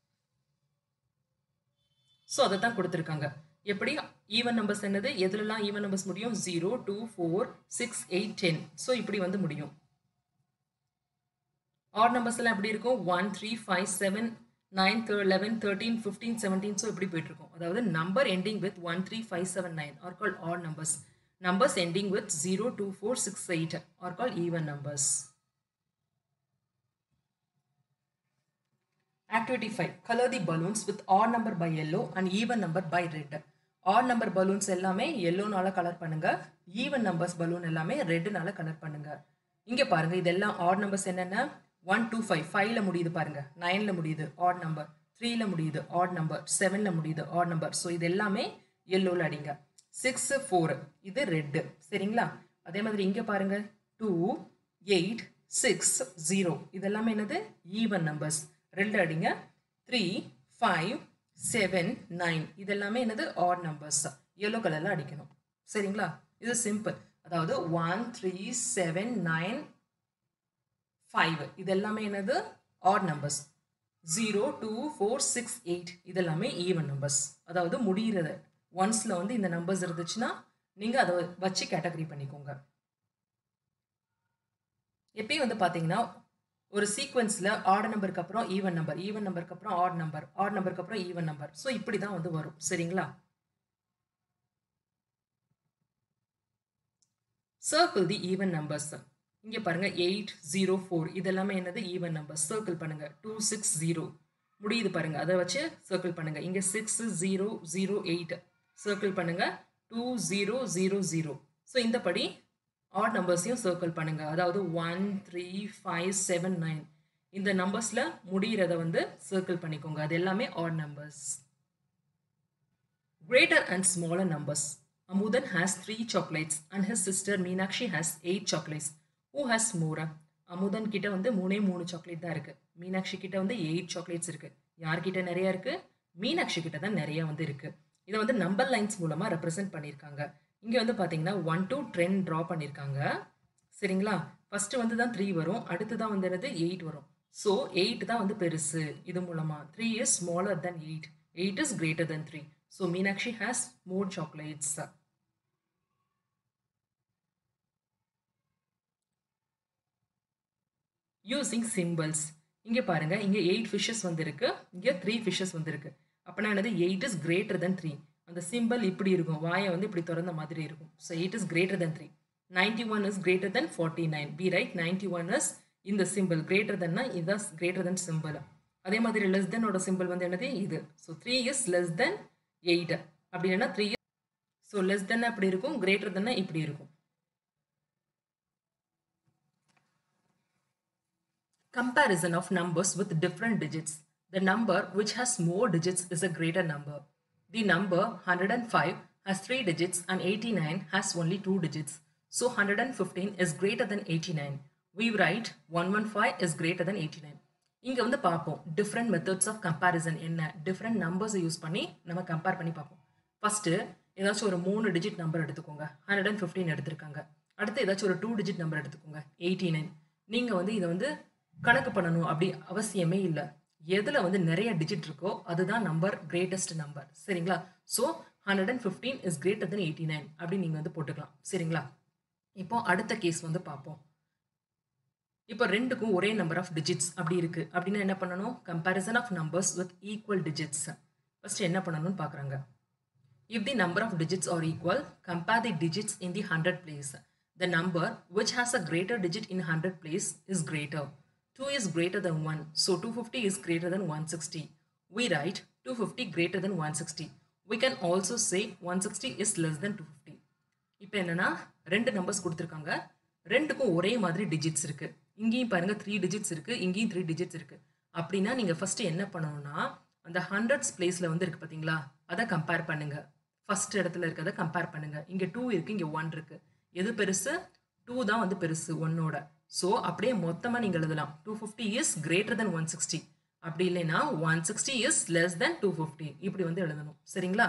so அதை தான் கொடுத்துருக்காங்க எப்படி ஈவன் நம்பர்ஸ் என்னது எதுலலாம் ஈவன் நம்பர்ஸ் முடியும் zero two four six eight ten so இப்படி வந்து முடியும் ஆட் நம்பர்ஸ் எல்லாம் எப்படி இருக்கும் one three five seven nine third eleven thirteen fifteen seventeen so இப்படி போயிட்டு இருக்கும் அதாவது number ending with one three five seven nine are called odd numbers numbers ending with zero two four six eight are called even numbers Activity 5. Color the balloons with odd number by yellow and even number by red. Odd number balloons எல்லாமே எல்லோனால கலர் பண்ணுங்க ஈவன் நம்பர்ஸ் பலூன் எல்லாமே ரெட்டுனால கலர் பண்ணுங்க இங்க பாருங்க இதெல்லாம் ஆட் நம்பர்ஸ் என்னென்ன ஒன் டூ ஃபைவ் ஃபைவ்ல முடியுது பாருங்க நைன்ல முடியுது ஆட் நம்பர் த்ரீல முடியுது ஆட் நம்பர் செவன்ல முடியுது ஆட் நம்பர் ஸோ இது எல்லாமே எல்லோல அடிங்க சிக்ஸ் ஃபோர் இது ரெட்டு சரிங்களா அதே மாதிரி இங்க பாருங்க டூ எயிட் சிக்ஸ் ஜீரோ இதெல்லாமே என்னது ஈவன் நம்பர்ஸ் ரெண்டு அடிங்க த்ரீ ஃபைவ் செவன் நைன் இதெல்லாமே என்னது ஆட் நம்பர்ஸ் எல்லோ கலரில் அடிக்கணும் சரிங்களா இது சிம்பிள் அதாவது one three seven nine five இதெல்லாமே என்னது odd numbers zero two four six eight இதெல்லாமே ஈவன் நம்பர்ஸ் அதாவது முடிகிறது ஒன்ஸில் வந்து இந்த நம்பர்ஸ் இருந்துச்சுன்னா நீங்கள் அதை வச்சு கேட்டகரி பண்ணிக்கோங்க எப்பயும் வந்து பார்த்தீங்கன்னா ஒரு சீக்வன்ஸில் ஆட் நம்பருக்கு அப்புறம் ஈவன் நம்பர் ஈவன் நம்பருக்கு அப்புறம் ஆட் நம்பர் ஆட் நம்பருக்கு அப்புறம் ஈவன் நம்பர் ஸோ இப்படி தான் வந்து வரும் சரிங்களா சர்க்கிள் தி ஈவன் நம்பர்ஸ் இங்கே பாருங்க எயிட் ஜீரோ ஃபோர் இதெல்லாமே என்னது ஈவன் நம்பர் சர்க்கிள் பண்ணுங்க டூ சிக்ஸ் ஜீரோ முடியுது பாருங்க அதை வச்சு சர்க்கிள் பண்ணுங்க இங்கே six zero zero eight circle பண்ணுங்க two zero zero zero so இந்த படி ஆட் நம்பர்ஸையும் சர்க்கிள் பண்ணுங்க அதாவது one three five seven nine இந்த நம்பர்ஸில் முடிகிறத வந்து சர்க்கிள் பண்ணிக்கோங்க அது எல்லாமே odd numbers Greater and smaller numbers. Amudan has three chocolates and his sister Meenakshi has eight chocolates. Who has more? Amudhan கிட்ட வந்து மூணே மூணு சாக்லேட் தான் இருக்கு மீனாட்சி கிட்ட வந்து எயிட் சாக்லேட்ஸ் இருக்கு யார்கிட்ட நிறைய இருக்கு மீனாட்சி கிட்ட தான் நிறைய வந்து இருக்கு இதை வந்து நம்பர் லைன்ஸ் மூலமா ரெப்ரசென்ட் பண்ணியிருக்காங்க இங்க வந்து பாத்தீங்கன்னா ஒன் டூ டென் ட்ரா பண்ணியிருக்காங்க சரிங்களா ஃபர்ஸ்ட் வந்து தான் த்ரீ வரும் அடுத்து தான் வந்து என்னது எயிட் வரும் ஸோ எயிட் தான் வந்து பெருசு இது மூலமா three is smaller than eight eight is greater than three so Meenakshi has more chocolates using symbols இங்கே பாருங்க இங்கே எயிட் ஃபிஷஸ் வந்திருக்கு இங்கே த்ரீ ஃபிஷஸ் வந்திருக்கு அப்படின்னா என்னது eight is greater than three அந்த சிம்பிள் இப்படி இருக்கும் வாயை வந்து இப்படி திறந்த மாதிரி இருக்கும் so eight is greater than three ninety one is greater than forty nine B right ninety one is இந்த சிம்பிள் கிரேட்டர் தென்னா இதுதான் கிரேட்டர் தென் சிம்பிள் அதே மாதிரி லெஸ் தென்னோட சிம்பிள் வந்து என்னது இது so three is less than eight அப்படின்னா த்ரீ ஸோ லெஸ் தென் அப்படி இருக்கும் கிரேட்டர் தென்னா இப்படி இருக்கும் Comparison of numbers with different digits. The number which has more digits is a greater number. The number 105 has 3 digits and 89 has only 2 digits. So 115 is greater than 89. We write 115 is greater than 89. இங்க வந்து பார்ப்போம் டிஃப்ரெண்ட் மெத்தட்ஸ் ஆஃப் கம்பேரிசன் என்ன டிஃப்ரெண்ட் நம்பர்ஸை யூஸ் பண்ணி நம்ம கம்பேர் பண்ணி பார்ப்போம் ஃபர்ஸ்ட் ஏதாச்சும் ஒரு மூணு டிஜிட் நம்பர் எடுத்துக்கோங்க ஹண்ட்ரட் அண்ட் ஃபிஃப்டின் எடுத்திருக்காங்க அடுத்து ஏதாச்சும் ஒரு டூ டிஜிட் நம்பர் எடுத்துக்கோங்க எயிட்டி நைன் நீங்கள் வந்து இதை வந்து கணக்கு பண்ணணும் அப்படி அவசியமே இல்லை எதில் வந்து நிறைய டிஜிட் இருக்கோ அதுதான் நம்பர் கிரேட்டஸ்ட் நம்பர் சரிங்களா so hundred and fifteen is greater than eighty nine அப்படின்னு நீங்கள் வந்து போட்டுக்கலாம் சரிங்களா இப்போ அடுத்த கேஸ் வந்து பார்ப்போம் இப்போ ரெண்டுக்கும் ஒரே நம்பர் ஆஃப் டிஜிட்ஸ் அப்படி இருக்கு அப்படின்னா என்ன பண்ணணும் comparison of numbers with equal digits first என்ன பண்ணணும்னு பார்க்குறாங்க if the number of digits are equal compare the digits in the hundred place the number which has a greater digit in hundred place is greater 2 is greater than 1. So 250 is greater than 160. We write 250 greater than 160. We can also say 160 is less than 250. இப்போ என்னன்னா ரெண்டு நம்பர்ஸ் கொடுத்துருக்காங்க ரெண்டுக்கும் ஒரே மாதிரி டிஜிட்ஸ் இருக்கு இங்கேயும் பாருங்க த்ரீ டிஜிட்ஸ் இருக்கு இங்கேயும் த்ரீ டிஜிட்ஸ் இருக்கு அப்படின்னா நீங்க ஃபர்ஸ்ட் என்ன பண்ணணும்னா அந்த ஹண்ட்ரட்ஸ் பிளேஸ்ல வந்து இருக்கு பாத்தீங்களா அதை கம்பேர் பண்ணுங்க ஃபர்ஸ்ட் இடத்துல இருக்கிறத கம்பேர் பண்ணுங்க இங்க டூ இருக்கு இங்க ஒன் இருக்கு எது பெருசு டூ தான் வந்து பெருசு ஒன்னோட ஸோ அப்படியே மொத்தமாக நீங்கள் எழுதலாம் two fifty is greater than one sixty அப்படி இல்லைன்னா one sixty is less than two fifty இப்படி வந்து எழுதணும் சரிங்களா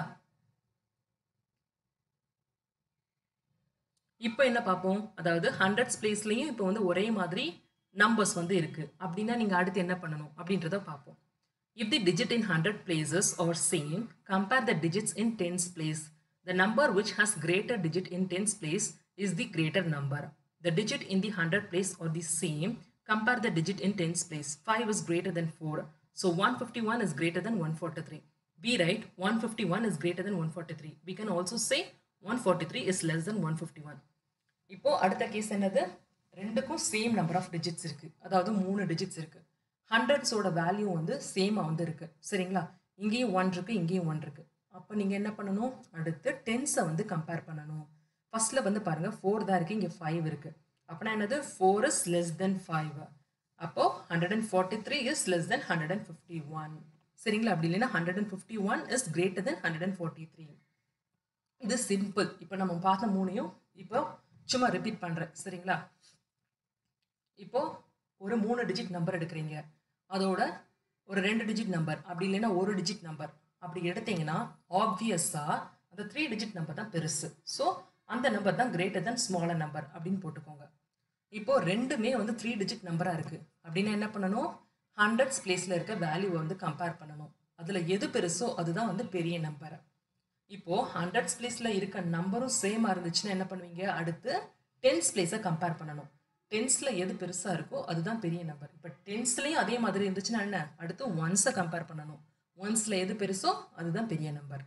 இப்போ என்ன பார்ப்போம் அதாவது ஹண்ட்ரட்ஸ் பிளேஸ்லையும் இப்போ வந்து ஒரே மாதிரி நம்பர்ஸ் வந்து இருக்கு அப்படின்னா நீங்கள் அடுத்து என்ன பண்ணணும் அப்படின்றத பார்ப்போம் if the digit in hundred places are same compare the digits in tens place the number which has greater digit in tens place is the greater number the digit in the 100 place are the same. Compare the digit in tens place. 5 is greater than 4. So 151 is greater than 143. We write 151 is greater than 143. We can also say 143 is less than 151. இப்போ அடுத்த கேஸ் என்னது ரெண்டுக்கும் சேம் நம்பர் ஆஃப் டிஜிட்ஸ் இருக்கு அதாவது மூணு டிஜிட்ஸ் இருக்கு ஹண்ட்ரட்ஸோட வேல்யூ வந்து சேமாக வந்து இருக்கு சரிங்களா இங்கேயும் ஒன் இருக்கு இங்கேயும் ஒன் இருக்கு அப்போ நீங்கள் என்ன பண்ணணும் அடுத்து டென்ஸை வந்து கம்பேர் பண்ணணும் ஃபர்ஸ்ட்ல வந்து பாருங்க ஃபோர் தான் இருக்கு இங்கே ஃபைவ் இருக்கு அப்படின்னா என்னது four is less than five அப்போ hundred and forty three is less than hundred and fifty one சரிங்களா அப்படி இல்லைன்னா hundred and fifty one is greater than hundred and forty three இது சிம்பிள் இப்போ நம்ம பார்த்த மூணையும் இப்போ சும்மா ரிப்பீட் பண்ணுறேன் சரிங்களா இப்போ ஒரு மூணு டிஜிட் நம்பர் எடுக்கிறீங்க அதோட ஒரு ரெண்டு டிஜிட் நம்பர் அப்படி இல்லைன்னா ஒரு டிஜிட் நம்பர் அப்படி எடுத்தீங்கன்னா ஆப்வியஸாக அந்த த்ரீ டிஜிட் நம்பர் தான் பெருசு ஸோ அந்த நம்பர் தான் கிரேட்டர் தென் ஸ்மாலர் நம்பர் அப்படின்னு போட்டுக்கோங்க இப்போ ரெண்டுமே வந்து த்ரீ டிஜிட் நம்பராக இருக்குது அப்படின்னா என்ன பண்ணணும் ஹண்ட்ரட்ஸ் பிளேஸில் இருக்க வேல்யூவை வந்து கம்பேர் பண்ணணும் அதில் எது பெருசோ அதுதான் வந்து பெரிய நம்பர் இப்போது ஹண்ட்ரட்ஸ் பிளேஸில் இருக்க நம்பரும் சேமாக இருந்துச்சுன்னா என்ன பண்ணுவீங்க அடுத்து டென்ஸ் பிளேஸை கம்பேர் பண்ணணும் டென்ஸில் எது பெருசாக இருக்கோ அதுதான் பெரிய நம்பர் இப்போ டென்ஸ்லேயும் அதே மாதிரி இருந்துச்சுன்னா என்ன அடுத்து ஒன்ஸை கம்பேர் பண்ணணும் ஒன்ஸில் எது பெருசோ அதுதான் பெரிய நம்பர்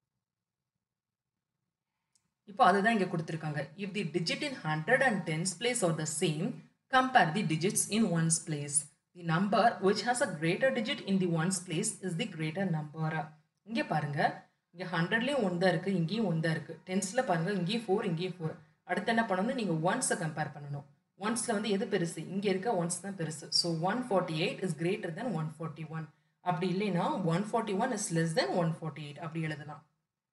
இப்போ அதுதான் இங்கே கொடுத்துருக்காங்க if the digit in hundred and tens place are the same compare the digits in ones place the number which has a greater digit in the ones place is the greater number இங்கே பாருங்க இங்கே ஹண்ட்ரட்லேயும் ஒன் தான் இருக்குது இங்கேயும் ஒன் தான் இருக்குது டென்ஸில் பாருங்கள் இங்கேயும் ஃபோர் இங்கேயும் ஃபோர் அடுத்து என்ன பண்ணணும் நீங்கள் ஒன்ஸை கம்பேர் பண்ணணும் ஒன்ஸில் வந்து எது பெருசு இங்கே இருக்க ஒன்ஸ் தான் பெருசு so one forty eight is greater than one forty one அப்படி இல்லைன்னா one forty one is less than one forty eight அப்படி எழுதலாம்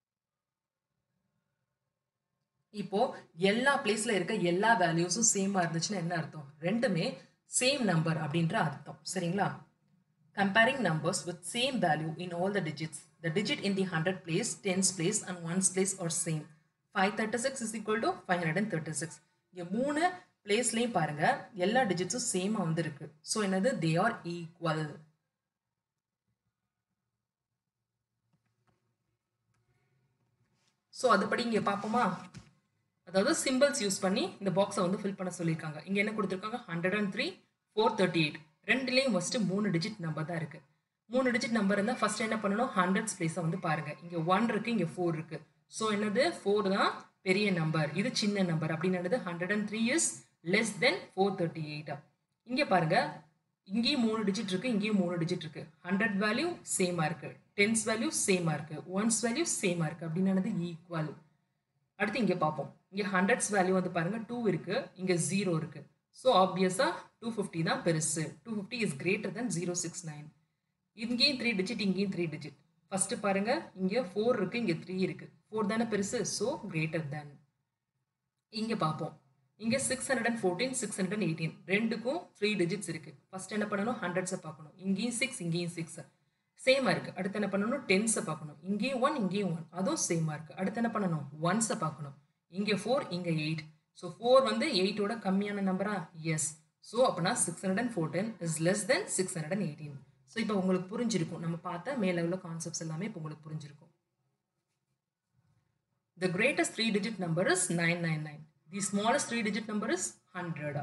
இப்போ எல்லா பிளேஸ்ல இருக்க எல்லா வேல்யூஸும் சேமா இருந்துச்சுன்னா என்ன அர்த்தம் ரெண்டுமே சேம் நம்பர் அப்படின்ற அர்த்தம் சரிங்களா comparing numbers with same value in all the digits the digit in the 100 place tens place and ones place are same 536 is equal to 536 இங்க மூணு பிளேஸ்லையும் பாருங்க எல்லா டிஜிட்ஸும் சேமா வந்திருக்கு ஸோ என்னது தே ஆர் ஈக்குவல் ஸோ அதுபடி இங்கே பார்ப்போமா அதாவது சிம்பிள்ஸ் யூஸ் பண்ணி இந்த பாக்ஸை வந்து ஃபில் பண்ண சொல்லியிருக்காங்க இங்கே என்ன கொடுத்துருக்காங்க hundred and three four thirty eight ரெண்டுலேயும் ஃபஸ்ட்டு மூணு டிஜிட் நம்பர் தான் இருக்குது மூணு டிஜிட் நம்பர் இருந்தால் ஃபஸ்ட் என்ன பண்ணணும் ஹண்ட்ரட்ஸ் பிளேஸை வந்து பாருங்கள் இங்கே ஒன் இருக்குது இங்கே ஃபோர் இருக்குது ஸோ என்னது ஃபோர் தான் பெரிய நம்பர் இது சின்ன நம்பர் அப்படின்னு என்னது hundred and three is less than four thirty எயிட்டா இங்கே பாருங்கள் இங்கேயும் மூணு டிஜிட் இருக்குது இங்கேயும் மூணு டிஜிட் இருக்குது ஹண்ட்ரட் வேல்யூ சேமாக இருக்குது டென்ஸ் வேல்யூ சேமாக இருக்குது ஒன்ஸ் வேல்யூ சேமாக இருக்குது அப்படின்னு என்னது ஈக்குவல் அடுத்து இங்கே பார்ப்போம் இங்கே ஹண்ட்ரட்ஸ் வேல்யூ வந்து பாருங்கள் டூ இருக்குது இங்கே ஜீரோ இருக்குது ஸோ ஆப்வியஸாக டூ ஃபிஃப்டி தான் பெருசு two fifty is greater than zero six nine இங்கேயும் த்ரீ டிஜிட் இங்கேயும் த்ரீ டிஜிட் ஃபஸ்ட்டு பாருங்கள் இங்கே ஃபோர் இருக்குது இங்கே த்ரீ இருக்குது ஃபோர் தானே பெருசு ஸோ கிரேட்டர் தேன் இங்கே பார்ப்போம் இங்கே six hundred and fourteen six hundred eighteen ரெண்டுக்கும் த்ரீ டிஜிட்ஸ் இருக்குது ஃபஸ்ட் என்ன பண்ணணும் ஹண்ட்ரட்ஸை பார்க்கணும் இங்கேயும் சிக்ஸ் இங்கேயும் சிக்ஸ் சேமாக இருக்குது அடுத்து என்ன பண்ணணும் டென்ஸை பார்க்கணும் இங்கேயும் ஒன் இங்கேயும் ஒன் அதுவும் சேமாக இருக்குது அடுத்து என்ன பண்ணணும் ஒன்ஸை பார்க்கணும் இங்கே ஃபோர் இங்கே எயிட் ஸோ ஃபோர் வந்து எயிட்டோட கம்மியான நம்பரா எஸ் ஸோ அப்படின்னா six hundred and fourteen is less than six hundred and eighteen so இப்போ உங்களுக்கு புரிஞ்சிருக்கும் நம்ம பார்த்த மேலே உள்ள கான்செப்ட்ஸ் எல்லாமே இப்போ உங்களுக்கு புரிஞ்சிருக்கும் The greatest three digit number is 999. The smallest three digit number is 100.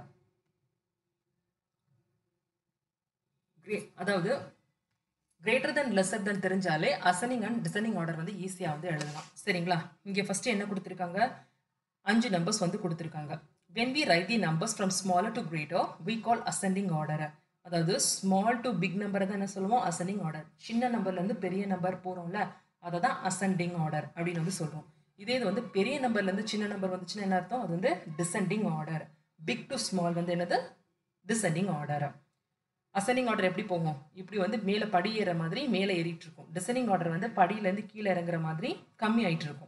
Great. அதாவது கிரேட்டர் தென் லெஸர் தென் தெரிஞ்சாலே அசனிங் அண்ட் டிசனிங் ஆர்டர் வந்து ஈஸியாக வந்து எழுதலாம் சரிங்களா இங்கே ஃபஸ்ட்டு என்ன கொடுத்துருக்காங்க அஞ்சு நம்பர்ஸ் வந்து கொடுத்துருக்காங்க when we write the numbers from smaller to greater we call ascending order அதாவது ஸ்மால் டு பிக் நம்பரை தான் என்ன சொல்லுவோம் அசெண்டிங் ஆர்டர் சின்ன நம்பர்லேருந்து பெரிய நம்பர் போகிறோம்ல அதை தான் அசெண்டிங் ஆர்டர் அப்படின்னு வந்து சொல்கிறோம் இதே இது வந்து பெரிய நம்பர்லேருந்து சின்ன நம்பர் வந்துச்சுன்னா என்ன அர்த்தம் அது வந்து descending order big to small வந்து என்னது டிசெண்டிங் ஆர்டர் அசெண்டிங் ஆர்டர் எப்படி போகும் இப்படி வந்து மேலே படி ஏற மாதிரி மேலே ஏறிட்டு இருக்கும் டிசெண்டிங் ஆர்டர் வந்து படியிலேருந்து கீழே இறங்குற மாதிரி கம்மி ஆயிட்டு இருக்கும்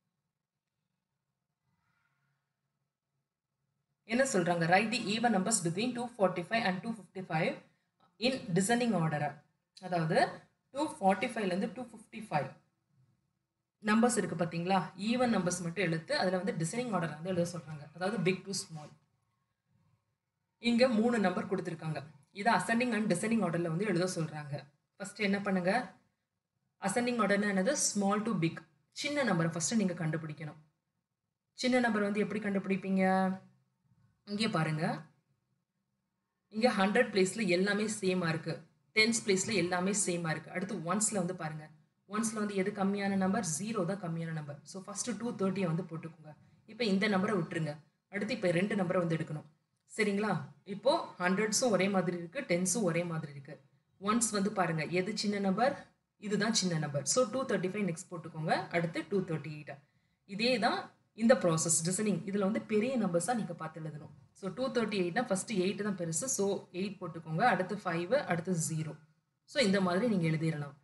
என்ன சொல்றாங்க write the even numbers between two forty five and two fifty five in descending order அதாவது டூ ஃபார்ட்டி ஃபைவ்லேருந்து டூ ஃபிஃப்டி ஃபைவ் நம்பர்ஸ் இருக்குது பார்த்தீங்களா ஈவன் நம்பர்ஸ் மட்டும் எழுத்து அதில் வந்து டிசைனிங் ஆர்டர் வந்து எழுத சொல்கிறாங்க அதாவது பிக் டு ஸ்மால் இங்கே மூணு நம்பர் கொடுத்துருக்காங்க இதை அசெண்டிங் அண்ட் டிசைனிங் ஆர்டரில் வந்து எழுத சொல்கிறாங்க ஃபஸ்ட்டு என்ன பண்ணுங்க அசெண்டிங் ஆர்டர்னா என்னது ஸ்மால் டு பிக் சின்ன நம்பரை ஃபஸ்ட்டு நீங்கள் கண்டுபிடிக்கணும் சின்ன நம்பர் வந்து எப்படி கண்டுபிடிப்பீங்க இங்கே பாருங்கள் இங்கே ஹண்ட்ரட் பிளேஸில் எல்லாமே சேமாக இருக்குது டென்ஸ் பிளேஸில் எல்லாமே சேமாக இருக்குது அடுத்து ஒன்ஸில் வந்து பாருங்கள் ஒன்ஸில் வந்து எது கம்மியான நம்பர் ஜீரோ தான் கம்மியான நம்பர் ஸோ ஃபஸ்ட்டு டூ தேர்ட்டியை வந்து போட்டுக்கோங்க இப்போ இந்த நம்பரை விட்டுருங்க அடுத்து இப்போ ரெண்டு நம்பரை வந்து எடுக்கணும் சரிங்களா இப்போது ஹண்ட்ரட்ஸும் ஒரே மாதிரி இருக்குது டென்ஸும் ஒரே மாதிரி இருக்குது ஒன்ஸ் வந்து பாருங்கள் எது சின்ன நம்பர் இதுதான் சின்ன number so two thirty five next போட்டுக்கோங்க அடுத்து டூ தேர்ட்டி எயிட் இதே தான் இந்த ப்ராசஸ் டிசனிங் இதில் வந்து பெரிய நம்பர்ஸாக நீங்கள் பார்த்து எழுதணும் ஸோ டூ தேர்ட்டி எயிட்னா ஃபஸ்ட்டு எயிட் தான் பெருசு ஸோ எயிட் போட்டுக்கோங்க அடுத்து ஃபைவ் அடுத்து ஜீரோ ஸோ இந்த மாதிரி நீங்கள் எழுதிடலாம்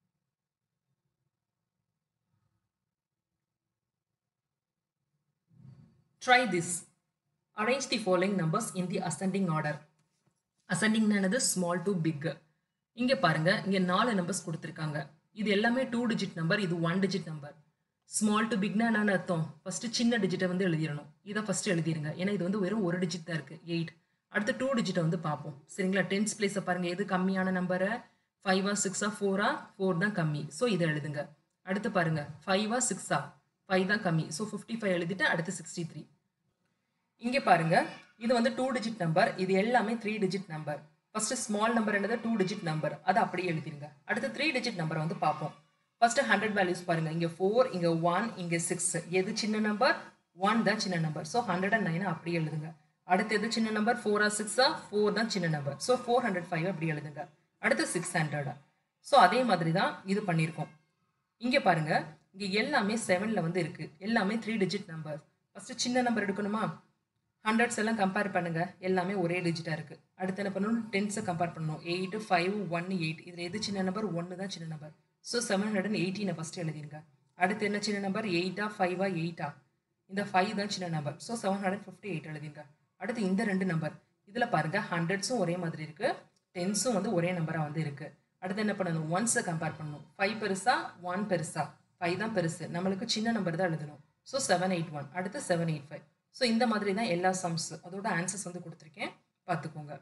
Try this. Arrange the following numbers in the ascending order. Ascending என்னது small to big. இங்கே பாருங்க இங்கே நாலு நம்பர்ஸ் கொடுத்துருக்காங்க இது எல்லாமே டூ டிஜிட் நம்பர் இது one digit number small to பிக்னா என்னன்னு அர்த்தம் ஃபர்ஸ்ட் சின்ன டிஜிட்டை வந்து எழுதிடணும் இதை ஃபர்ஸ்ட் எழுதிருங்க ஏன்னா இது வந்து வெறும் ஒரு டிஜிட் தான் இருக்கு எயிட் அடுத்து டூ டிஜிட்டை வந்து பார்ப்போம் சரிங்களா டென்ஸ் பிளேஸை பாருங்க எது கம்மியான நம்பரை ஃபைவா சிக்ஸா ஃபோரா ஃபோர் தான் கம்மி ஸோ இதை எழுதுங்க அடுத்து பாருங்க ஃபைவா சிக்ஸா ஃபைவ் தான் கம்மி ஸோ ஃபிஃப்டி ஃபைவ் எழுதிட்டு அடுத்து சிக்ஸ்டி த்ரீ இங்கே பாருங்க இது வந்து டூ டிஜிட் நம்பர் இது எல்லாமே three digit number first small number என்னது டூ டிஜிட் நம்பர் அதை அப்படியே எழுதிருங்க அடுத்து த்ரீ டிஜிட் நம்பரை வந்து பார்ப்போம் ஃபர்ஸ்ட் ஹண்ட்ரட் வேல்யூஸ் பாருங்க இங்கே ஃபோர் இங்கே ஒன் இங்கே சிக்ஸ் எது சின்ன நம்பர் ஒன் தான் சின்ன நம்பர் ஸோ ஹண்ட்ரட் அண்ட் நைனை அப்படியே எழுதுங்க அடுத்து எது சின்ன நம்பர் ஃபோரா சிக்ஸா ஃபோர் தான் சின்ன number so four hundred five அப்படி எழுதுங்க அடுத்து சிக்ஸ் ஹண்ட்ரடா ஸோ அதே மாதிரி தான் இது பண்ணியிருக்கோம் இங்கே பாருங்க இங்கே எல்லாமே செவனில் வந்து இருக்குது எல்லாமே த்ரீ டிஜிட் நம்பர் ஃபஸ்ட்டு சின்ன நம்பர் எடுக்கணுமா ஹண்ட்ரட்ஸ் எல்லாம் கம்பேர் பண்ணுங்க எல்லாமே ஒரே டிஜிட்டாக இருக்குது அடுத்து என்ன பண்ணணும் டென்ஸை கம்பேர் பண்ணணும் எயிட்டு ஃபைவ் ஒன் எயிட் இதில் எது சின்ன நம்பர் ஒன்று தான் சின்ன number so seven hundred and எயிட்டீனை ஃபஸ்ட்டு எழுதிருங்க அடுத்து என்ன சின்ன நம்பர் எயிட்டா ஃபைவா எயிட்டா இந்த ஃபைவ் தான் சின்ன number so seven hundred fifty eight எழுதிருங்க அடுத்து இந்த ரெண்டு நம்பர் இதில் பாருங்க ஹண்ட்ரட்ஸும் ஒரே மாதிரி இருக்குது டென்ஸும் வந்து ஒரே நம்பராக வந்து இருக்குது அடுத்து என்ன பண்ணணும் ஒன்ஸை கம்பேர் பண்ணணும் ஃபைவ் பெருசா ஒன் பெருசா ஃபைவ் தான் பெருசு நம்மளுக்கு சின்ன நம்பர் தான் எழுதணும் ஸோ செவன் எயிட் ஒன் அடுத்து செவன் எயிட் ஃபைவ் ஸோ இந்த மாதிரி தான் எல்லா சம்ஸ் அதோட ஆன்சர்ஸ் வந்து கொடுத்துருக்கேன் பார்த்துக்கோங்க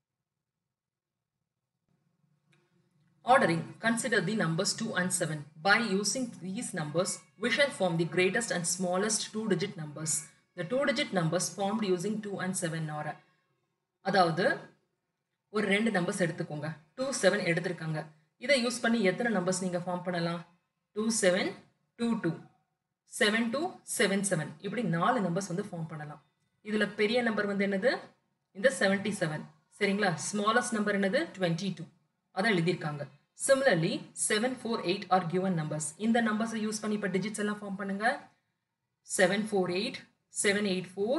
Ordering, consider the numbers 2 and 7. By using these numbers, we shall form the greatest and smallest two-digit numbers. The two-digit numbers formed using 2 and 7 are அதாவது ஒரு ரெண்டு நம்பர்ஸ் எடுத்துக்கோங்க டூ செவன் எடுத்திருக்காங்க இதை யூஸ் பண்ணி எத்தனை நம்பர்ஸ் நீங்கள் ஃபார்ம் பண்ணலாம் two seven two two seven two seven seven இப்படி நாலு நம்பர்ஸ் வந்து ஃபார்ம் பண்ணலாம் இதில் பெரிய நம்பர் வந்து என்னது இந்த செவன்ட்டி செவன் சரிங்களா ஸ்மாலஸ்ட் நம்பர் என்னது டுவெண்ட்டி டூ அதை எழுதியிருக்காங்க similarly seven four eight are given numbers இந்த நம்பர்ஸை யூஸ் பண்ணி இப்போ டிஜிட்ஸ் எல்லாம் ஃபார்ம் பண்ணுங்க seven four eight seven eight four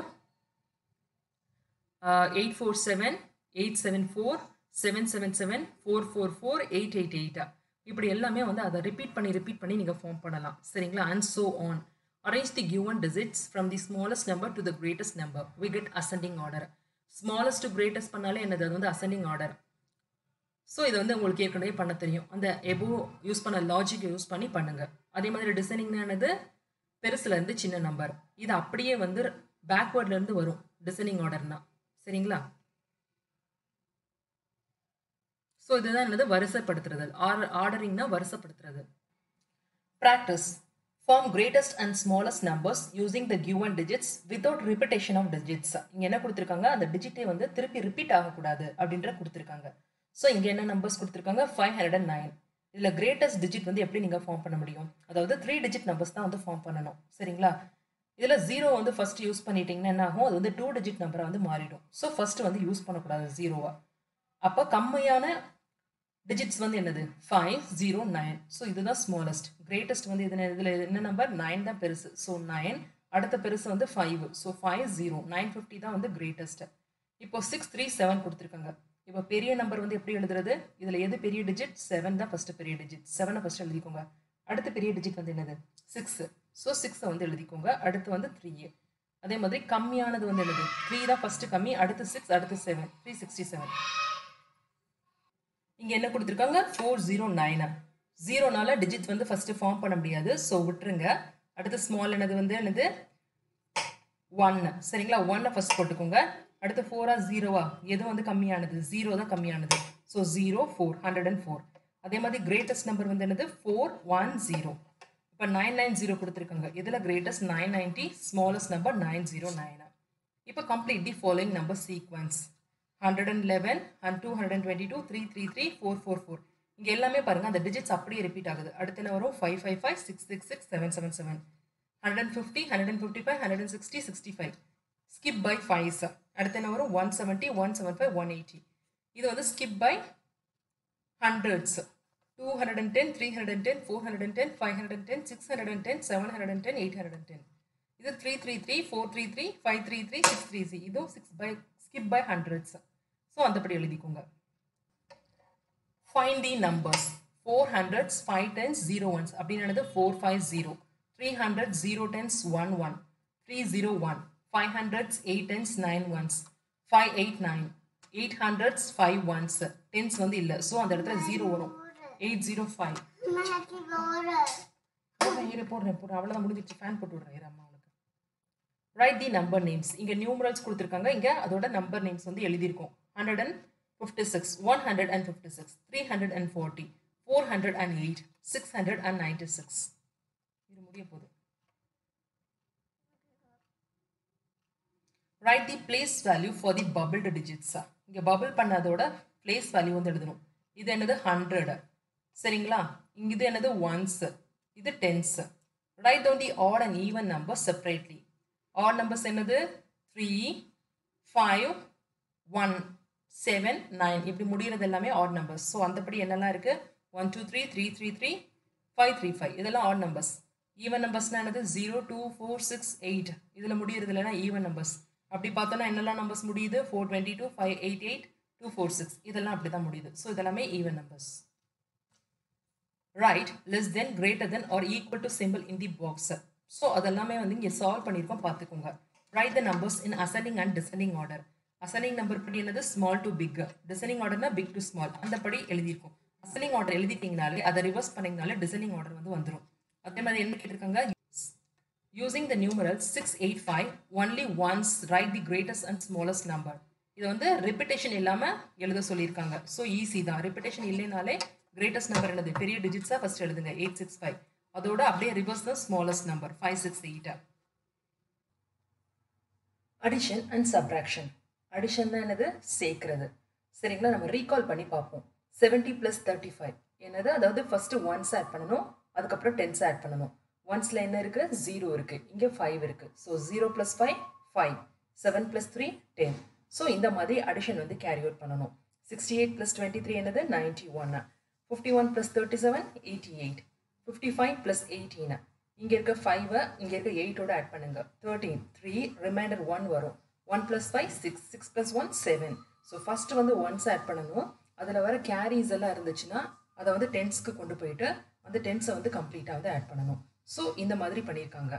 eight four seven eight seven four seven seven seven four four four eight eight எயிட்டா இப்படி எல்லாமே வந்து அதை ரிப்பீட் பண்ணி ரிப்பீட் பண்ணி நீங்கள் ஃபார்ம் பண்ணலாம் சரிங்களா and so on arrange the given digits from the smallest number to the greatest number we get ascending order smallest to greatest பண்ணாலே என்னது அது வந்து அசெண்டிங் ஆர்டர் ஸோ இதை வந்து உங்களுக்கு ஏற்கனவே பண்ண தெரியும் அந்த எபோ யூஸ் பண்ண லாஜிக்கை யூஸ் பண்ணி பண்ணுங்க அதே மாதிரி டிசைனிங்னானது பெருசுலேருந்து சின்ன நம்பர் இது அப்படியே வந்து பேக்வேர்ட்லேருந்து வரும் டிசைனிங் ஆர்டர்னா சரிங்களா ஸோ இதுதான் என்னது வரிசைப்படுத்துறது ஆர் ஆர்டரிங்னா வரிசைப்படுத்துறது practice form greatest and smallest numbers using the given digits without repetition of digits இங்கே என்ன கொடுத்துருக்காங்க அந்த டிஜிட்டே வந்து திருப்பி ரிப்பீட் ஆகக்கூடாது அப்படின்ற கொடுத்துருக்காங்க ஸோ இங்கே என்ன நம்பர்ஸ் கொடுத்துருக்காங்க ஃபைவ் ஹண்ட்ரட் அண்ட் நைன் இதில் கிரேட்டஸ்ட் டிஜிட் வந்து எப்படி நீங்கள் ஃபார்ம் பண்ண முடியும் அதாவது த்ரீ டிஜிட் நம்பர்ஸ் தான் வந்து ஃபார்ம் பண்ணணும் சரிங்களா இதில் ஜீரோ வந்து ஃபர்ஸ்ட் யூஸ் பண்ணிட்டீங்கன்னா என்ன ஆகும் அது வந்து டூ டிஜிட் நம்பரை வந்து மாறிடும் ஸோ ஃபர்ஸ்ட் வந்து யூஸ் பண்ணக்கூடாது ஜீரோவா அப்போ கம்மியான டிஜிட்ஸ் வந்து என்னது ஃபைவ் ஜீரோ நைன் ஸோ இதுதான் ஸ்மாலஸ்ட் கிரேட்டஸ்ட் வந்து இது இதில் என்ன நம்பர் நைன் தான் பெருசு ஸோ நைன் அடுத்த பெருசு வந்து five so five zero nine fifty தான் வந்து கிரேட்டஸ்ட் இப்போ சிக்ஸ் த்ரீ செவன் கொடுத்துருக்காங்க இப்போ பெரிய நம்பர் வந்து எப்படி எழுதுறது இதில் எது பெரிய டிஜிட் செவன் தான் ஃபஸ்ட்டு பெரிய டிஜிட் செவனை ஃபஸ்ட்டு எழுதிக்கோங்க அடுத்த பெரிய டிஜிட் வந்து என்னது சிக்ஸு ஸோ சிக்ஸை வந்து எழுதிக்கோங்க அடுத்து வந்து த்ரீ அதே மாதிரி கம்மியானது வந்து என்னது த்ரீ தான் ஃபஸ்ட்டு கம்மி அடுத்து சிக்ஸ் அடுத்து செவன் த்ரீ சிக்ஸ்டி செவன் இங்கே என்ன கொடுத்துருக்காங்க ஃபோர் ஜீரோ நைனா ஜீரோனால டிஜிட் வந்து ஃபஸ்ட்டு ஃபார்ம் பண்ண முடியாது ஸோ விட்டுருங்க அடுத்து ஸ்மால் என்னது வந்து என்னது ஒன்னு சரிங்களா ஒன்னை ஃபஸ்ட் போட்டுக்கோங்க அடுத்து ஃபோரா ஜீரோவா எது வந்து கம்மியானது ஜீரோ தான் கம்மியானது so zero four hundred and four அதே மாதிரி கிரேட்டஸ்ட் நம்பர் வந்து என்னது ஃபோர் ஒன் ஜீரோ இப்போ நைன் நைன் ஜீரோ கொடுத்துருக்காங்க இதில் greatest nine ninety smallest number nine zero நைனா இப்போ complete the following number sequence hundred and eleven and two hundred and twenty two three three three four four four இங்கே எல்லாமே பாருங்கள் அந்த டிஜிட்ஸ் அப்படியே ரிப்பீட் ஆகுது அடுத்து என்ன வரும் five five five six six six seven seven seven hundred and fifty hundred and fifty five hundred and sixty sixty five skip by five sir அடுத்து என்ன வரும் one seventy one seven five one eighty இது வந்து skip by hundreds two hundred and ten three hundred and ten four hundred and ten five hundred and ten six hundred and ten seven hundred and ten eight hundred and ten இது three three three four three three five three three six three சி இதுவும் six by skip by hundreds so அந்தபடி எழுதிக்கோங்க find the numbers four hundreds five tens zero ones அப்படின்னு four five zero three hundred zero tens one one three zero one five hundreds eight tens nine ones five eight nine eight hundreds five ones tens வந்து இல்லை ஸோ அந்த இடத்துல ஜீரோ வரும் எயிட் ஜீரோ ஃபைவ் போடுறேன் போடுறேன் போடுறேன் அவ்வளோதான் முடிஞ்சிச்சு ஃபேன் போட்டு விட்றேன் இரு அம்மா உனக்கு ரைட் தி நம்பர் நேம்ஸ் இங்கே நியூமரல்ஸ் கொடுத்துருக்காங்க இங்கே அதோட நம்பர் நேம்ஸ் வந்து எழுதியிருக்கோம் hundred and fifty six one hundred and fifty six three hundred and forty four hundred and eight six hundred and ninety six இது முடிய போகுது write the place value for the bubbled டிஜிட்ஸா இங்கே பபிள் பண்ணதோட பிளேஸ் வேல்யூ வந்து எழுதணும் இது என்னது ஹண்ட்ரட் சரிங்களா இங்க இது என்னது ஒன்ஸ் இது tens write down the odd and even number separately odd numbers என்னது three five one seven nine இப்படி முடிகிறது எல்லாமே ஆட் நம்பர்ஸ் ஸோ அந்தபடி என்னெல்லாம் இருக்குது one two three three three three five three five இதெல்லாம் ஆட் நம்பர்ஸ் ஈவன் நம்பர்ஸ்னால் என்னது zero two four six eight இதில் முடியறது இல்லைனா ஈவன் நம்பர்ஸ் அப்படி பார்த்தோன்னா என்னெல்லாம் நம்பர்ஸ் முடியுது four twenty two five eight eight two four six இதெல்லாம் அப்படி தான் முடியுது ஸோ இதெல்லாமே even numbers right less than greater than R equal to simple in the box so அதெல்லாமே வந்து இங்கே சால்வ் பண்ணியிருக்கோம் பார்த்துக்கோங்க right the numbers in அசனிங் and டிசனிங் order அசனிங் number படி என்னது small to big டிசனிங் ஆர்டர்னா big to small அந்த படி எழுதியிருக்கோம் அசனிங் ஆர்டர் எழுதிட்டீங்கனாலே அதை ரிவர்ஸ் பண்ணிங்கனாலே டிசனிங் ஆர்டர் வந்து வந்துடும் அதே மாதிரி என்ன கேட்டிருக்காங்க using the numeral six eight five only once write the greatest and smallest number இது வந்து ரிப்பிட்டேஷன் இல்லாமல் எழுத சொல்லியிருக்காங்க ஸோ ஈஸி தான் ரிப்பிட்டேஷன் இல்லைனாலே கிரேட்டஸ்ட் நம்பர் என்னது பெரிய டிஜிட்ஸாக ஃபர்ஸ்ட் எழுதுங்க எயிட் சிக்ஸ் ஃபைவ் அதோட அப்படியே ரிவர்ஸ் தான் ஸ்மாலஸ்ட் நம்பர் ஃபைவ் சிக்ஸ் எயிட்டா அடிஷன் அண்ட் சப்ராக்ஷன் அடிஷன் தான் என்னது சேர்க்கிறது சரிங்களா நம்ம ரீகால் பண்ணி பார்ப்போம் செவன்ட்டி ப்ளஸ் தேர்ட்டி ஃபைவ் என்னது அதாவது ஃபஸ்ட்டு ஒன்ஸ் ஆட் பண்ணணும் அதுக்கப்புறம் டென்ஸ் ஆட் பண்ணணும் ஒன்ஸில் என்ன இருக்குது ஜீரோ இருக்குது இங்கே ஃபைவ் இருக்குது so zero plus five five seven plus three ten so இந்த மாதிரி அடிஷன் வந்து கேரி அவுட் பண்ணணும் sixty eight plus twenty three என்னது நைன்ட்டி ஒன்னு fifty one plus thirty seven eighty eight fifty five plus எயிட்டீனு இங்கே இருக்க ஃபைவை இங்கே இருக்க எயிட்டோட ஆட் பண்ணுங்க தேர்ட்டீன் த்ரீ ரிமைண்டர் ஒன் வரும் one plus five six six plus one seven so first வந்து ஒன்ஸ் ஆட் பண்ணணும் அதில் வர கேரிஸ் எல்லாம் இருந்துச்சுன்னா அதை வந்து டென்ஸ்க்கு கொண்டு போயிட்டு அந்த டென்ஸை வந்து கம்ப்ளீட்டாக வந்து ஆட் பண்ணணும் ஸோ இந்த மாதிரி பண்ணியிருக்காங்க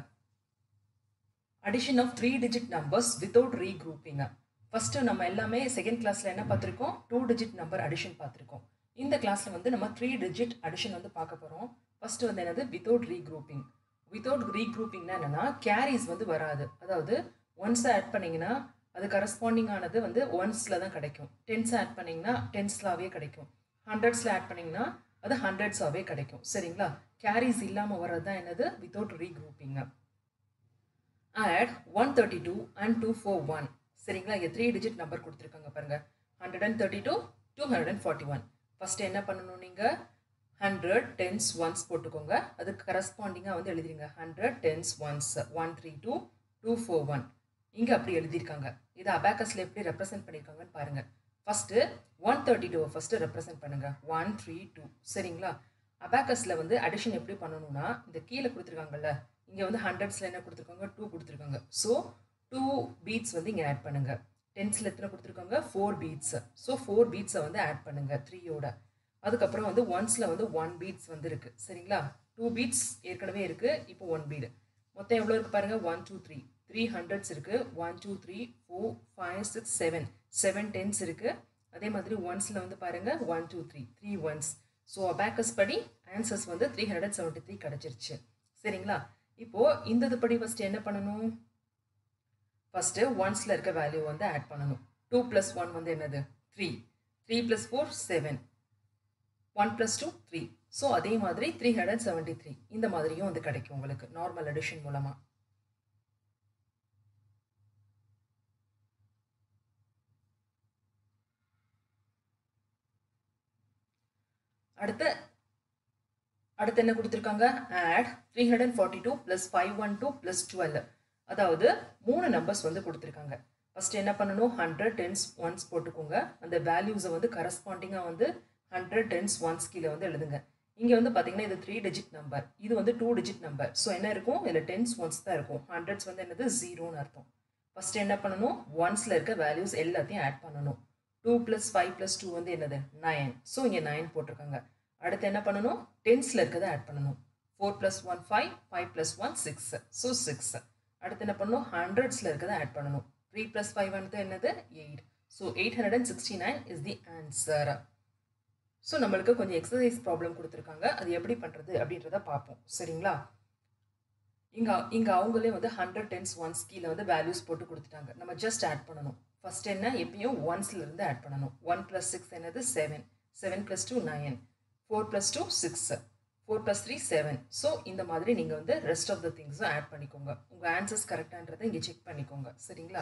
addition of three digit numbers without regrouping first நம்ம எல்லாமே செகண்ட் கிளாஸில் என்ன பார்த்துருக்கோம் டூ டிஜிட் நம்பர் அடிஷன் பார்த்துருக்கோம் இந்த கிளாஸில் வந்து நம்ம த்ரீ டிஜிட் அடிஷன் வந்து பார்க்க போகிறோம் ஃபஸ்ட்டு வந்து என்னது வித்தவுட் ரீக்ரூப்பிங் வித்தவுட் ரீக்ரூப்பிங்னா என்னென்னா கேரிஸ் வந்து வராது அதாவது ஒன்ஸை ஆட் பண்ணிங்கன்னா அது கரஸ்பாண்டிங் ஆனது வந்து ஒன்ஸில் தான் கிடைக்கும் டென்ஸை ஆட் பண்ணிங்கன்னா டென்ஸ்லாவே கிடைக்கும் ஹண்ட்ரட்ஸில் ஆட் பண்ணிங்கன்னா அது ஹண்ட்ரட்ஸாகவே கிடைக்கும் சரிங்களா கேரிஸ் இல்லாமல் வர்றது தான் என்னது without regrouping add one thirty two and two four one சரிங்களா இங்கே த்ரீ டிஜிட் நம்பர் கொடுத்துருக்காங்க பாருங்கள் hundred and thirty two two hundred and forty one first என்ன பண்ணணும் நீங்கள் ஹண்ட்ரட் டென்ஸ் ஒன்ஸ் போட்டுக்கோங்க அதுக்கு கரஸ்பாண்டிங்காக வந்து எழுதிருங்க hundred tens ones one three two two four one இங்கே அப்படி எழுதியிருக்காங்க இதை அபேக்கஸில் எப்படி ரெப்ரசென்ட் பண்ணியிருக்காங்கன்னு பாருங்கள் ஃபஸ்ட்டு ஒன் தேர்ட்டி டூவை ஃபஸ்ட்டு ரெப்ரசென்ட் பண்ணுங்கள் ஒன் த்ரீ டூ சரிங்களா அபேக்கஸில் வந்து அடிஷன் எப்படி பண்ணணும்னா இந்த கீழே கொடுத்துருக்காங்கல்ல இங்கே வந்து ஹண்ட்ரட்ஸில் என்ன கொடுத்துருக்காங்க டூ கொடுத்துருக்காங்க ஸோ டூ பீட்ஸ் வந்து இங்கே ஆட் பண்ணுங்கள் டென்ஸில் எத்தனை கொடுத்துருக்காங்க ஃபோர் பீட்ஸ் ஸோ ஃபோர் பீட்ஸை வந்து ஆட் பண்ணுங்கள் த்ரீயோட அதுக்கப்புறம் வந்து ஒன்ஸில் வந்து ஒன் பீட்ஸ் வந்து இருக்குது சரிங்களா டூ பீட்ஸ் ஏற்கனவே இருக்குது இப்போ ஒன் பீடு மொத்தம் எவ்வளோ இருக்குது பாருங்கள் one two three three hundreds இருக்குது one two three four five six seven seven tens இருக்குது அதே மாதிரி ஒன்ஸில் வந்து பாருங்கள் one two three three ones so abacus படி ஆன்சர்ஸ் வந்து த்ரீ ஹண்ட்ரட் செவன்ட்டி த்ரீ கிடச்சிருச்சு சரிங்களா இப்போது இந்த இது படி ஃபஸ்ட்டு என்ன பண்ணணும் ஃபஸ்ட்டு ஒன்ஸில் இருக்க வேல்யூ வந்து ஆட் பண்ணணும் டூ ப்ளஸ் ஒன் வந்து என்னது three three plus four seven one plus two three so அதே மாதிரி த்ரீ ஹண்ட்ரட் செவன்ட்டி த்ரீ இந்த மாதிரியும் வந்து கிடைக்கும் உங்களுக்கு நார்மல் அடிஷன் மூலமாக அடுத்து அடுத்து என்ன கொடுத்துருக்காங்க add three hundred forty two plus five one two plus twelve அதாவது மூணு நம்பர்ஸ் வந்து கொடுத்துருக்காங்க ஃபஸ்ட்டு என்ன பண்ணணும் ஹண்ட்ரட் டென்ஸ் ஒன்ஸ் போட்டுக்கோங்க அந்த வேல்யூஸை வந்து கரஸ்பாண்டிங்காக வந்து ஹண்ட்ரட் டென்ஸ் ஒன்ஸ் கீழே வந்து எழுதுங்க இங்கே வந்து பார்த்தீங்கன்னா இது த்ரீ டிஜிட் நம்பர் இது வந்து டூ டிஜிட் நம்பர் ஸோ என்ன இருக்கும் இதில் டென்ஸ் ஒன்ஸ் தான் இருக்கும் ஹண்ட்ரட்ஸ் வந்து என்னது ஜீரோன்னு அர்த்தம் ஃபஸ்ட்டு என்ன பண்ணணும் ஒன்ஸில் இருக்க வேல்யூஸ் எல்லாத்தையும் ஆட் பண்ணணும் two plus five plus two வந்து என்னது நைன் ஸோ இங்கே நைன் போட்டிருக்காங்க அடுத்து என்ன பண்ணணும் டென்ஸில் இருக்கிறத ஆட் பண்ணணும் four plus one five five plus one six so six அடுத்து என்ன பண்ணணும் ஹண்ட்ரட்ஸில் இருக்கிறத ஆட் பண்ணணும் த்ரீ ப்ளஸ் ஃபைவ் வந்து என்னது eight so eight hundred and sixty nine is the answer so நம்மளுக்கு கொஞ்சம் எக்ஸசைஸ் ப்ராப்ளம் கொடுத்துருக்காங்க அது எப்படி பண்ணுறது அப்படின்றத பார்ப்போம் சரிங்களா இங்கே இங்கே அவங்களே வந்து ஹண்ட்ரட் டென்ஸ் ஒன்ஸ் கீழே வந்து வேல்யூஸ் போட்டு கொடுத்துட்டாங்க நம்ம ஜஸ்ட் ஆட் பண்ணணும் ஃபஸ்ட் என்ன எப்பயும் ஒன்ஸ்லேருந்து ஆட் பண்ணணும் ஒன் ப்ளஸ் சிக்ஸ் என்னது seven seven plus two nine four plus two six four plus three seven so இந்த மாதிரி நீங்கள் வந்து ரெஸ்ட் ஆஃப் த திங்ஸும் ஆட் பண்ணிக்கோங்க உங்கள் ஆன்சர்ஸ் கரெக்டான்றதை இங்கே செக் பண்ணிக்கோங்க சரிங்களா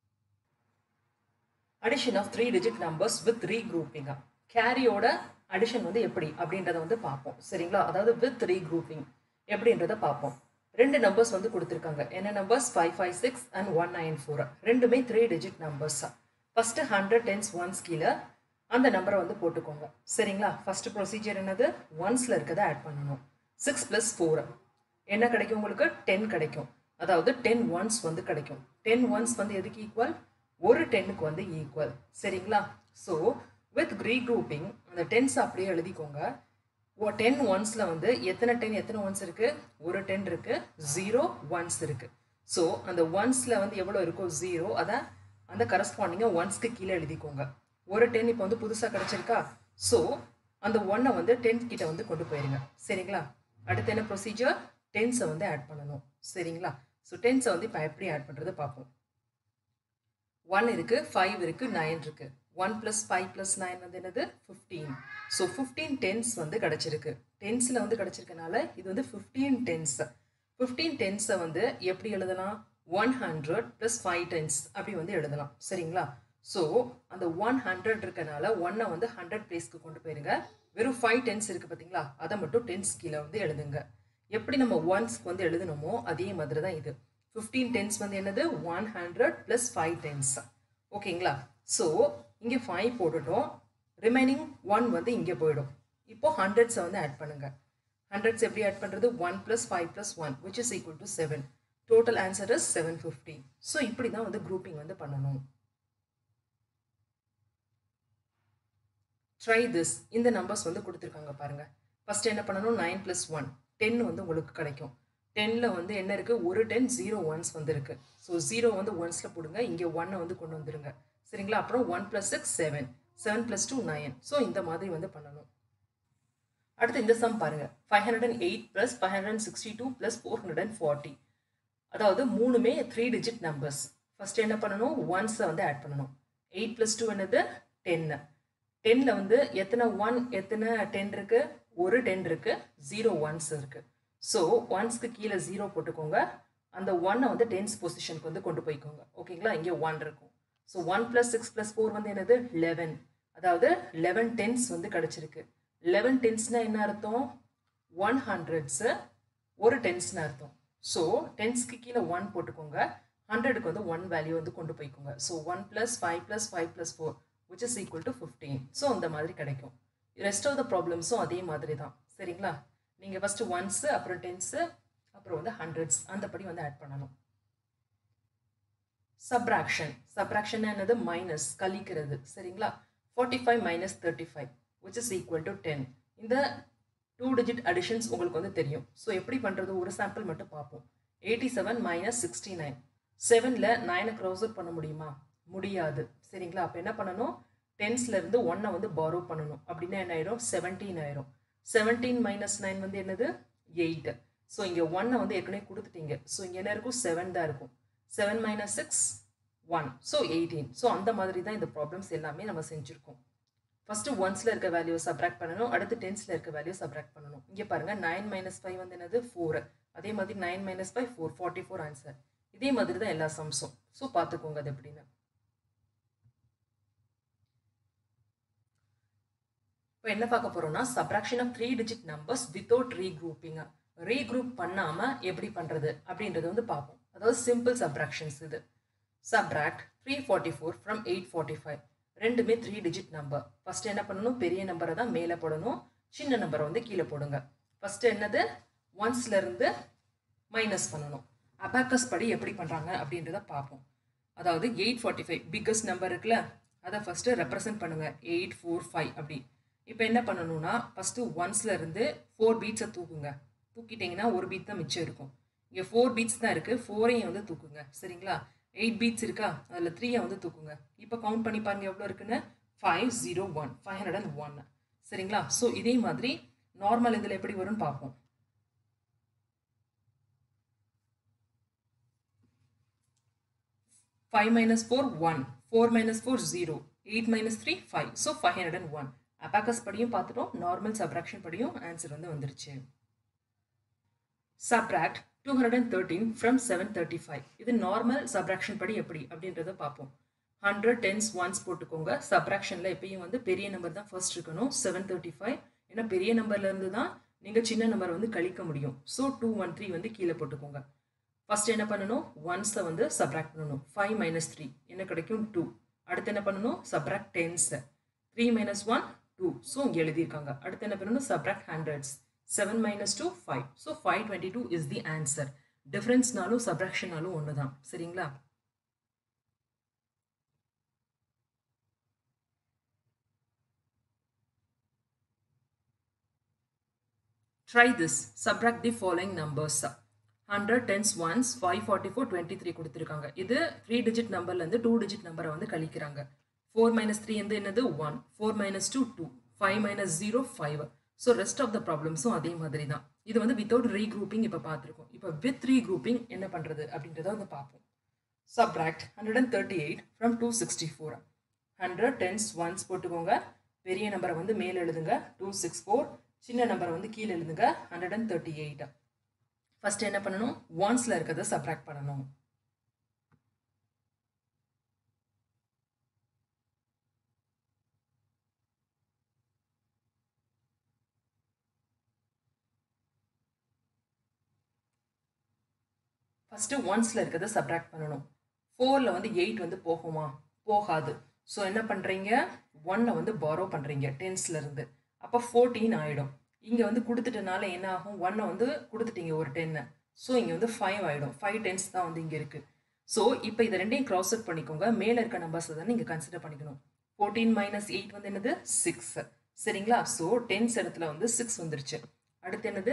addition of three digit numbers with ரீக்ரூப்பிங்கா கேரியோட அடிஷன் வந்து எப்படி அப்படின்றத வந்து பார்ப்போம் சரிங்களா அதாவது வித் ரீக்ரூப்பிங் எப்படின்றத பார்ப்போம் ரெண்டு நம்பர்ஸ் வந்து கொடுத்துருக்காங்க என்ன numbers five five six and one nine four ரெண்டுமே three digit numbers first hundred tens ones கீழே அந்த நம்பரை வந்து போட்டுக்கோங்க சரிங்களா ஃபஸ்ட்டு ப்ரொசீஜர் என்னது ஒன்ஸில் இருக்கிறத ஆட் பண்ணணும் சிக்ஸ் ப்ளஸ் ஃபோர் என்ன கிடைக்கும் உங்களுக்கு டென் கிடைக்கும் அதாவது டென் ஒன்ஸ் வந்து கிடைக்கும் டென் ஒன்ஸ் வந்து எதுக்கு ஈக்குவல் ஒரு டென்னுக்கு வந்து ஈக்குவல் சரிங்களா ஸோ வித் ரீக்ரூப்பிங் அந்த டென்ஸ் அப்படியே எழுதிக்கோங்க ஓ டென் ஒன்ஸில் வந்து எத்தனை டென் எத்தனை ஒன்ஸ் இருக்குது ஒரு டென் இருக்குது ஜீரோ ஒன்ஸ் இருக்குது ஸோ அந்த ஒன்ஸில் வந்து எவ்வளோ இருக்கோ ஜீரோ அதை அந்த கரஸ்பாண்டிங்காக ஒன்ஸ்க்கு கீழே எழுதிக்கோங்க ஒரு டென் இப்போ வந்து புதுசாக கிடச்சிருக்கா ஸோ அந்த ஒன்னை வந்து டென் கிட்ட வந்து கொண்டு போயிருங்க சரிங்களா அடுத்து என்ன ப்ரொசீஜர் டென்ஸை வந்து ஆட் பண்ணணும் சரிங்களா ஸோ டென்ஸை வந்து இப்போ எப்படி ஆட் பண்ணுறது பார்ப்போம் ஒன் இருக்குது ஃபைவ் இருக்குது நைன் இருக்குது one plus five plus nine வந்து என்னது ஃபிஃப்டீன் ஸோ ஃபிஃப்டீன் டென்ஸ் வந்து கிடச்சிருக்கு டென்ஸில் வந்து கிடச்சிருக்கனால இது வந்து ஃபிஃப்டீன் டென்ஸ் ஃபிஃப்டீன் டென்ஸை வந்து எப்படி எழுதலாம் one hundred plus five tens அப்படி வந்து எழுதலாம் சரிங்களா ஸோ அந்த ஒன் ஹண்ட்ரட் இருக்கனால ஒன்னை வந்து ஹண்ட்ரட் பிளேஸ்க்கு கொண்டு போயிருங்க வெறும் ஃபைவ் டென்ஸ் இருக்குது பார்த்தீங்களா அதை மட்டும் டென்ஸ் கீழே வந்து எழுதுங்க எப்படி நம்ம ஒன்ஸ்க்கு வந்து எழுதணுமோ அதே மாதிரி தான் இது ஃபிஃப்டீன் டென்ஸ் வந்து என்னது one hundred plus five tens ஓகேங்களா ஸோ இங்கே ஃபைவ் போட்டுட்டோம் ரிமைனிங் ஒன் வந்து இங்கே போயிடும் இப்போ ஹண்ட்ரட்ஸை வந்து ஆட் பண்ணுங்க ஹண்ட்ரட்ஸ் எப்படி ஆட் பண்ணுறது one plus five plus one which is equal to seven total answer is seven fifty so இப்படி தான் வந்து குரூப்பிங் வந்து பண்ணணும் ட்ரை திஸ் இந்த நம்பர்ஸ் வந்து கொடுத்துருக்காங்க பாருங்க ஃபர்ஸ்ட் என்ன பண்ணணும் நைன் ப்ளஸ் ஒன் டென் வந்து உங்களுக்கு கிடைக்கும் டென்னில் வந்து என்ன இருக்குது ஒரு டென் ஜீரோ ஒன்ஸ் வந்து இருக்கு ஸோ ஜீரோ வந்து ஒன்ஸில் போடுங்க இங்கே ஒன்னை வந்து கொண்டு வந்துருங்க சரிங்களா அப்புறம் one plus six seven seven plus two nine so இந்த மாதிரி வந்து பண்ணணும் அடுத்து இந்த சம் பாருங்க five hundred and eight plus five hundred and sixty two plus four hundred and forty அதாவது மூணுமே த்ரீ டிஜிட் நம்பர்ஸ் ஃபர்ஸ்ட் என்ன பண்ணணும் ஒன்ஸை வந்து ஆட் பண்ணணும் எயிட் ப்ளஸ் டூ என்னது டென்னு டென்னில் வந்து எத்தனை ஒன் எத்தனை டென் இருக்கு ஒரு டென் இருக்கு ஜீரோ ஒன்ஸ் இருக்கு ஸோ ஒன்ஸ்க்கு கீழே ஜீரோ போட்டுக்கோங்க அந்த ஒன்னை வந்து டென்ஸ் பொசிஷனுக்கு வந்து கொண்டு போய்க்கோங்க ஓகேங்களா இங்கே ஒன் இருக்கும் so one plus six plus four வந்து என்னது லெவன் அதாவது லெவன் டென்ஸ் வந்து கிடச்சிருக்கு லெவன் டென்ஸ்னால் என்ன அர்த்தம் ஒன் ஹண்ட்ரட்ஸு ஒரு டென்ஸ்னு அர்த்தம் ஸோ டென்ஸ்க்கு கீழே ஒன் போட்டுக்கோங்க ஹண்ட்ரடுக்கு வந்து ஒன் வேல்யூ வந்து கொண்டு போய்க்கோங்க so one plus five plus five plus four which is equal to fifteen so அந்த மாதிரி கிடைக்கும் ரெஸ்ட் ஆஃப் த ப்ராப்ளம்ஸும் அதே மாதிரி தான் சரிங்களா நீங்கள் ஃபஸ்ட்டு ஒன்ஸு அப்புறம் டென்ஸு அப்புறம் வந்து ஹண்ட்ரட்ஸ் அந்தபடி வந்து ஆட் பண்ணணும் சப்ராக்ஷன் சப்ராக்ஷன் என்னது மைனஸ் கழிக்கிறது சரிங்களா forty five minus thirty five which is equal to ten இந்த டூ டிஜிட் அடிஷன்ஸ் உங்களுக்கு வந்து தெரியும் ஸோ எப்படி பண்ணுறது ஒரு சாம்பிள் மட்டும் பார்ப்போம் eighty seven minus sixty nine செவனில் நைனை க்ராஸ் அவுட் பண்ண முடியுமா முடியாது சரிங்களா அப்போ என்ன பண்ணணும் டென்ஸ்லேருந்து ஒன்னை வந்து பாரோ பண்ணணும் அப்படின்னா என்ன ஆயிரும் செவன்டீன் ஆயிரும் செவன்டீன் மைனஸ் நைன் வந்து என்னது எயிட் ஸோ இங்கே ஒன்னை வந்து ஏற்கனவே கொடுத்துட்டீங்க ஸோ இங்கே என்ன இருக்கும் செவன் தான் இருக்கும் seven minus six one so eighteen so அந்த மாதிரி தான் இந்த ப்ராப்ளம்ஸ் எல்லாமே நம்ம செஞ்சுருக்கோம் ஃபஸ்ட்டு ஒன்ஸில் இருக்க வேல்யூ சப்ராக்ட் பண்ணணும் அடுத்து டென்ஸில் இருக்க வேல்யூ சப்ராக்ட் பண்ணணும் இங்கே பாருங்கள் நைன் மைனஸ் ஃபைவ் வந்து என்னது ஃபோர் அதே மாதிரி nine minus five four forty four answer இதே மாதிரி தான் எல்லா சம்ஸும் ஸோ பார்த்துக்கோங்க அது எப்படின்னு இப்போ என்ன பார்க்க போறோம்னா subtraction of three digit numbers without regrouping regroup பண்ணாமல் எப்படி பண்ணுறது அப்படின்றது வந்து பார்ப்போம் அதாவது சிம்பிள் சப்ராக்ஷன்ஸ் இது subtract three forty four from eight forty five ரெண்டுமே த்ரீ டிஜிட் நம்பர் ஃபர்ஸ்ட் என்ன பண்ணணும் பெரிய நம்பரை தான் மேலே போடணும் சின்ன நம்பரை வந்து கீழே போடுங்க ஃபர்ஸ்ட் என்னது ஒன்ஸ்ல இருந்து மைனஸ் பண்ணணும் அபாக்கஸ் படி எப்படி பண்ணுறாங்க அப்படின்றத பார்ப்போம் அதாவது eight forty five biggest number இருக்குல்ல அதை ஃபஸ்ட்டு ரெப்ரசன்ட் பண்ணுங்க எயிட் ஃபோர் ஃபைவ் அப்படி இப்போ என்ன பண்ணணும்னா ஃபஸ்ட்டு ஒன்ஸ்ல இருந்து ஃபோர் பீட்ஸை தூக்குங்க தூக்கிட்டிங்கன்னா ஒரு பீட் தான் மிச்சம் இருக்கும் இங்கே ஃபோர் பீட்ஸ் தான் இருக்குது ஃபோரையும் வந்து தூக்குங்க சரிங்களா எயிட் பீட்ஸ் இருக்கா அதில் த்ரீயை வந்து தூக்குங்க இப்போ கவுண்ட் பண்ணி பாருங்க எவ்வளோ இருக்குன்னு five zero one five hundred and one சரிங்களா ஸோ இதே மாதிரி நார்மல் இதில் எப்படி வரும்னு பார்ப்போம் five minus four one four minus four zero eight minus three five so five hundred and one abacus படியும் பார்த்துட்டோம் நார்மல் சப்ராக்ஷன் படியும் ஆன்சர் வந்து வந்துருச்சு subtract two hundred and thirteen from seven thirty five இது நார்மல் சப்ராக்ஷன் படி எப்படி அப்படின்றத பார்ப்போம் ஹண்ட்ரட் டென்ஸ் ஒன்ஸ் போட்டுக்கோங்க சப்ராக்ஷனில் எப்பயும் வந்து பெரிய நம்பர் தான் ஃபர்ஸ்ட் இருக்கணும் செவன் தேர்ட்டி ஃபைவ் ஏன்னா பெரிய நம்பர்லேருந்து தான் நீங்கள் சின்ன நம்பர் வந்து கழிக்க முடியும் ஸோ டூ ஒன் த்ரீ வந்து கீழே போட்டுக்கோங்க ஃபர்ஸ்ட் என்ன பண்ணணும் ஒன்ஸை வந்து சப்ராக்ட் பண்ணணும் ஃபைவ் மைனஸ் த்ரீ என்ன கிடைக்கும் டூ அடுத்து என்ன பண்ணணும் சப்ராக்ட் டென்ஸை three minus one two so இங்கே எழுதியிருக்காங்க அடுத்து என்ன பண்ணணும் subtract hundreds seven minus two five so five twenty two is the answer டிஃப்ரென்ஸ்னாலும் சப்ராக்ஷனாலும் ஒன்று தான் சரிங்களா Try this. Subtract the following numbers. 100, tens, ones, 544, 23 கொடுத்துருக்காங்க இது த்ரீ டிஜிட் நம்பர்லேருந்து டூ டிஜிட் நம்பரை வந்து கழிக்கிறாங்க ஃபோர் மைனஸ் த்ரீ வந்து என்னது one four minus two two five minus zero five so rest of the ப்ராப்ளம்ஸும் அதே மாதிரி தான் இது வந்து வித்தவுட் ரீக்ரூப்பிங் இப்போ பார்த்துருக்கோம் இப்போ வித் ரீக்ரூப்பிங் என்ன பண்ணுறது அப்படின்றத வந்து பார்ப்போம் subtract hundred and thirty eight from two sixty four hundred tens ones போட்டுக்கோங்க பெரிய நம்பரை வந்து மேலே எழுதுங்க டூ சிக்ஸ் ஃபோர் சின்ன நம்பரை வந்து கீழே எழுதுங்க hundred and thirty eight first என்ன பண்ணணும் ஒன்ஸில் இருக்கிறத சப்ராக்ட் பண்ணணும் ஃபஸ்ட்டு ஒன்ஸில் இருக்கிறத சப்ராக்ட் பண்ணணும் ஃபோரில் வந்து எயிட் வந்து போகுமா போகாது ஸோ என்ன பண்ணுறீங்க ஒன்னை வந்து பாரோ பண்ணுறீங்க டென்ஸ்லேருந்து அப்போ ஃபோர்டீன் ஆகிடும் இங்கே வந்து கொடுத்துட்டனால என்ன ஆகும் ஒன்னை வந்து கொடுத்துட்டீங்க ஒரு டென்னை ஸோ இங்கே வந்து ஃபைவ் ஆகிடும் ஃபைவ் டென்ஸ் தான் வந்து இங்கே இருக்குது ஸோ இப்போ இதை ரெண்டையும் க்ராஸ் அவுட் பண்ணிக்கோங்க மேலே இருக்க நம்பர்ஸை தான் நீங்கள் கன்சிடர் பண்ணிக்கணும் ஃபோர்டீன் மைனஸ் எயிட் வந்து என்னது சிக்ஸ் சரிங்களா ஸோ டென்ஸ் இடத்துல வந்து சிக்ஸ் வந்துருச்சு அடுத்து என்னது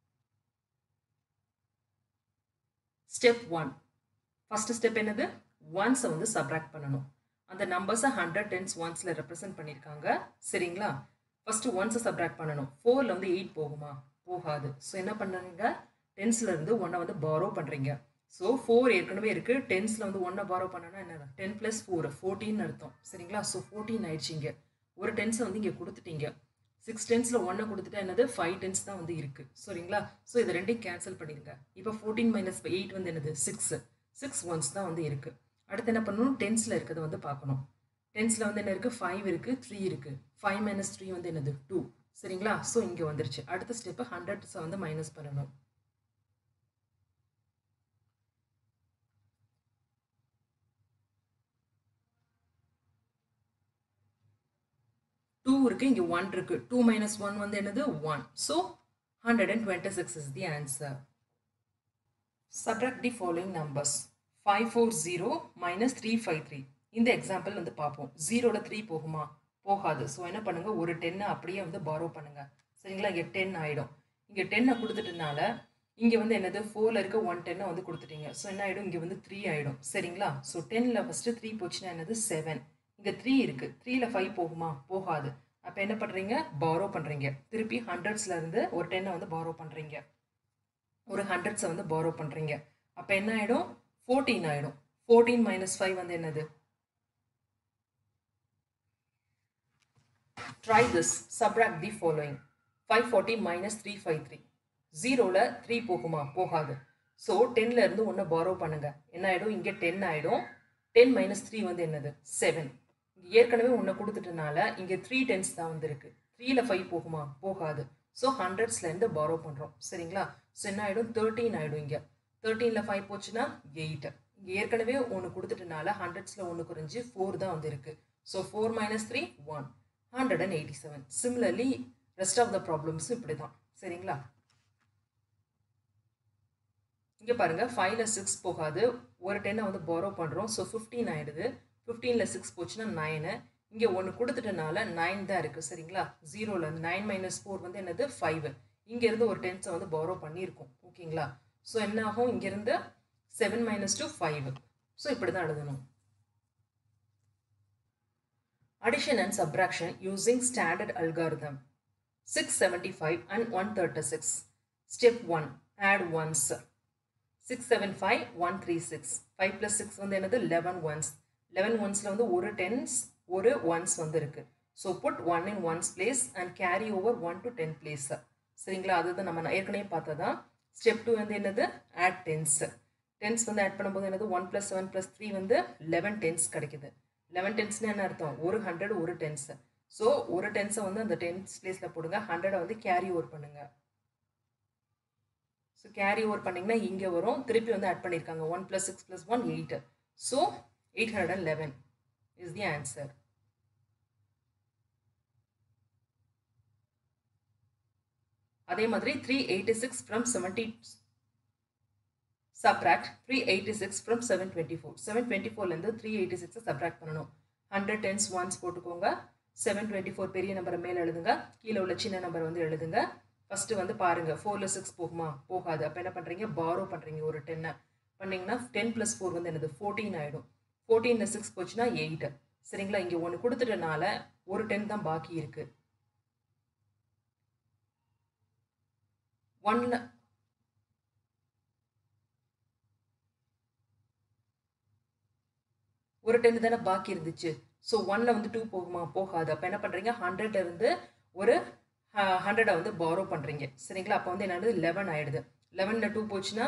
ஸ்டெப் ஒன் ஃபஸ்ட்டு ஸ்டெப் என்னது ஒன்ஸை வந்து சப்ராக்ட் பண்ணணும் அந்த நம்பர்ஸை ஹண்ட்ரட் டென்ஸ் ஒன்ஸில் ரெப்ரசென்ட் பண்ணியிருக்காங்க சரிங்களா ஃபஸ்ட்டு ஒன்ஸை சப்ராக்ட் பண்ணணும் ஃபோரில் வந்து எயிட் போகுமா போகாது ஸோ என்ன பண்ணுறீங்க டென்ஸில் இருந்து ஒன்றை வந்து பாரோ பண்ணுறீங்க ஸோ ஃபோர் ஏற்கனவே இருக்குது டென்ஸில் வந்து ஒன்றை பாரோ பண்ணனா என்ன டென் ப்ளஸ் ஃபோர் ஃபோர்டீன் அர்த்தம் சரிங்களா ஸோ ஃபோர்டீன் ஆயிடுச்சிங்க ஒரு டென்ஸை வந்து இங்கே கொடுத்துட்டீங்க சிக்ஸ் டென்ஸில் ஒன்றை கொடுத்துட்டா என்னது ஃபைவ் டென்ஸ் தான் வந்து இருக்குது சரிங்களா ஸோ இது ரெண்டையும் கேன்சல் பண்ணிடுங்க இப்போ ஃபோர்டீன் மைனஸ் எயிட் வந்து என்னது சிக்ஸ் சிக்ஸ் ஒன்ஸ் தான் வந்து இருக்குது அடுத்து என்ன பண்ணணும் டென்ஸில் இருக்கிறத வந்து பார்க்கணும் டென்ஸில் வந்து என்ன இருக்குது ஃபைவ் இருக்குது த்ரீ இருக்குது ஃபைவ் மைனஸ் த்ரீ வந்து என்னது டூ சரிங்களா ஸோ இங்கே வந்துருச்சு அடுத்த ஸ்டெப்பு ஹண்ட்ரட்ஸை வந்து மைனஸ் பண்ணணும் டூ இருக்கு இங்கே ஒன் இருக்கு டூ மைனஸ் ஒன் வந்து என்னது one so hundred and twenty six is the answer subtract the following numbers five four zero minus three five three இந்த எக்ஸாம்பிள் வந்து பார்ப்போம் ஜீரோட த்ரீ போகுமா போகாது ஸோ என்ன பண்ணுங்க ஒரு டென்னை அப்படியே வந்து பாரோ பண்ணுங்க சரிங்களா இங்கே டென் ஆகிடும் இங்கே டென்னை கொடுத்துட்டனால இங்கே வந்து என்னது ஃபோரில் இருக்க ஒன் டென்னை வந்து கொடுத்துட்டீங்க ஸோ என்ன ஆகிடும் இங்கே வந்து த்ரீ ஆகிடும் சரிங்களா ஸோ டென்னில் ஃபஸ்ட்டு த்ரீ போச்சுன்னா என்னது செவன் இங்கே த்ரீ இருக்குது த்ரீல ஃபைவ் போகுமா போகாது அப்போ என்ன பண்ணுறீங்க பாரோ பண்ணுறீங்க திருப்பி ஹண்ட்ரட்ஸில் இருந்து ஒரு டென்னை வந்து பாரோ பண்ணுறீங்க ஒரு ஹண்ட்ரட்ஸை வந்து பாரோ பண்ணுறீங்க அப்போ என்ன ஆகிடும் ஃபோர்டீன் ஆகிடும் ஃபோர்டீன் மைனஸ் ஃபைவ் வந்து என்னது try this subtract the following five forty minus three five three ஜீரோவில் த்ரீ போகுமா போகாது ஸோ டென்ல இருந்து ஒன்று பாரோ பண்ணுங்க என்ன ஆகிடும் இங்கே டென் ஆகிடும் டென் மைனஸ் த்ரீ வந்து என்னது செவன் ஏற்கனவே ஒன்று கொடுத்துட்டனால இங்கே த்ரீ டென்ஸ் தான் வந்துருக்கு த்ரீல ஃபைவ் போகுமா போகாது ஸோ ஹண்ட்ரட்ஸ்லேருந்து பாரோ பண்ணுறோம் சரிங்களா ஸோ என்ன ஆகிடும் தேர்ட்டீன் ஆகிடும் இங்கே தேர்ட்டீனில் ஃபைவ் போச்சுன்னா எயிட் இங்கே ஏற்கனவே ஒன்று கொடுத்துட்டனால ஹண்ட்ரட்ஸில் ஒன்று குறைஞ்சி ஃபோர் தான் வந்து இருக்குது so four minus three one hundred and eighty seven similarly rest of the ப்ராப்ளம்ஸும் இப்படி தான் சரிங்களா இங்கே பாருங்கள் ஃபைவ்ல சிக்ஸ் போகாது ஒரு டென்னை வந்து பாரோ பண்ணுறோம் ஸோ ஃபிஃப்டீன் ஆகிடுது ஃபிஃப்டீனில் சிக்ஸ் போச்சுன்னா நைனு இங்கே ஒன்று கொடுத்துட்டனால நைன் தான் இருக்குது சரிங்களா ஜீரோவில் நைன் மைனஸ் ஃபோர் வந்து என்னது ஃபைவ் இங்கேருந்து ஒரு டென்ஸை வந்து பாரோ பண்ணியிருக்கோம் ஓகேங்களா ஸோ என்ன ஆகும் இங்கேருந்து seven minus two five so இப்படி தான் எழுதணும் Addition and subtraction using standard algorithm. 675 and 136. Step 1. Add ones. 675, 136. 5 plus 6 வந்து என்னது 11 ones. 11 onesல வந்து ஒரு tens, ஒரு ones வந்து இருக்கு. So put 1 in ones place and carry over 1 to 10 place. சரிங்களா அதுதான் நம்ம ஏற்கனவே பார்த்ததான் ஸ்டெப் டூ வந்து என்னது ஆட் டென்ஸ் டென்ஸ் வந்து ஆட் பண்ணும்போது என்னது one plus seven plus three வந்து லெவன் டென்ஸ் கிடைக்குது லெவன் டென்ஸ்னு என்ன அர்த்தம் ஒரு ஹண்ட்ரட் ஒரு டென்ஸ் ஸோ ஒரு டென்ஸை வந்து அந்த டென்ஸ் பிளேஸில் போடுங்க ஹண்ட்ரடை வந்து கேரி ஓவர் பண்ணுங்க ஸோ கேரி ஓவர் பண்ணிங்கன்னா இங்கே வரும் திருப்பி வந்து ஆட் பண்ணியிருக்காங்க one plus six plus one eight so eight hundred and eleven is the answer அதே மாதிரி three eighty six from seventy subtract three eighty six from seven twenty four seven twenty ஃபோர்லேருந்து த்ரீ எயிட்டி சிக்ஸை சப்ராக்ட் பண்ணணும் ஹண்ட்ரட் டென்ஸ் ஒன்ஸ் போட்டுக்கோங்க செவன் டுவெண்ட்டி ஃபோர் பெரிய நம்பரை மேலே எழுதுங்க கீழே உள்ள சின்ன நம்பர் வந்து எழுதுங்க ஃபஸ்ட்டு வந்து பாருங்கள் ஃபோரில் சிக்ஸ் போகுமா போகாது அப்போ என்ன பண்ணுறீங்க பாரோ பண்ணுறீங்க ஒரு டென்னை பண்ணிங்கன்னா டென் ப்ளஸ் ஃபோர் வந்து என்னது ஃபோர்டீன் ஆகிடும் ஃபோர்டீனில் சிக்ஸ் போச்சுன்னா எயிட் சரிங்களா இங்கே ஒன்று கொடுத்துட்டனால ஒரு டென் தான் பாக்கி இருக்குது ஒன்ல ஒரு டென் தானே பாக்கி இருந்துச்சு ஸோ ஒன்ல வந்து டூ போகுமா போகாது அப்போ என்ன பண்ணுறீங்க ஹண்ட்ரட்ல இருந்து ஒரு ஹண்ட்ரடை வந்து பாரோ பண்ணுறீங்க சரிங்களா அப்போ வந்து என்னது லெவன் ஆயிடுது லெவனில் டூ போச்சுன்னா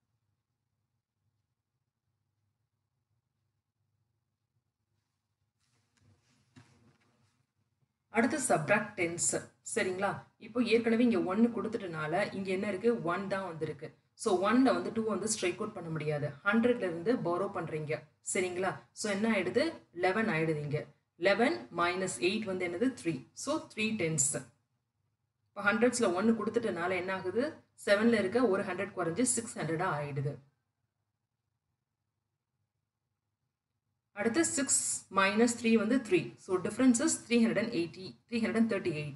அடுத்து சப்ராக்ட் டென்ஸ் சரிங்களா இப்போ ஏற்கனவே இங்கே ஒன்று கொடுத்துட்டனால இங்கே என்ன இருக்குது ஒன் தான் வந்திருக்கு ஸோ ஒன்ல வந்து டூ வந்து ஸ்ட்ரைக் அவுட் பண்ண முடியாது ஹண்ட்ரட்ல இருந்து பாரோ பண்ணுறீங்க சரிங்களா ஸோ என்ன ஆயிடுது லெவன் ஆயிடுது இங்கே லெவன் மைனஸ் எயிட் வந்து என்னது த்ரீ ஸோ த்ரீ டென்ஸ் இப்போ ஹண்ட்ரட்ஸில் ஒன்று கொடுத்துட்டனால என்ன ஆகுது செவனில் இருக்க ஒரு ஹண்ட்ரட் குறைஞ்சி சிக்ஸ் ஹண்ட்ரடாக ஆயிடுது அடுத்து சிக்ஸ் மைனஸ் த்ரீ வந்து three so difference is three hundred and eighty three hundred and thirty eight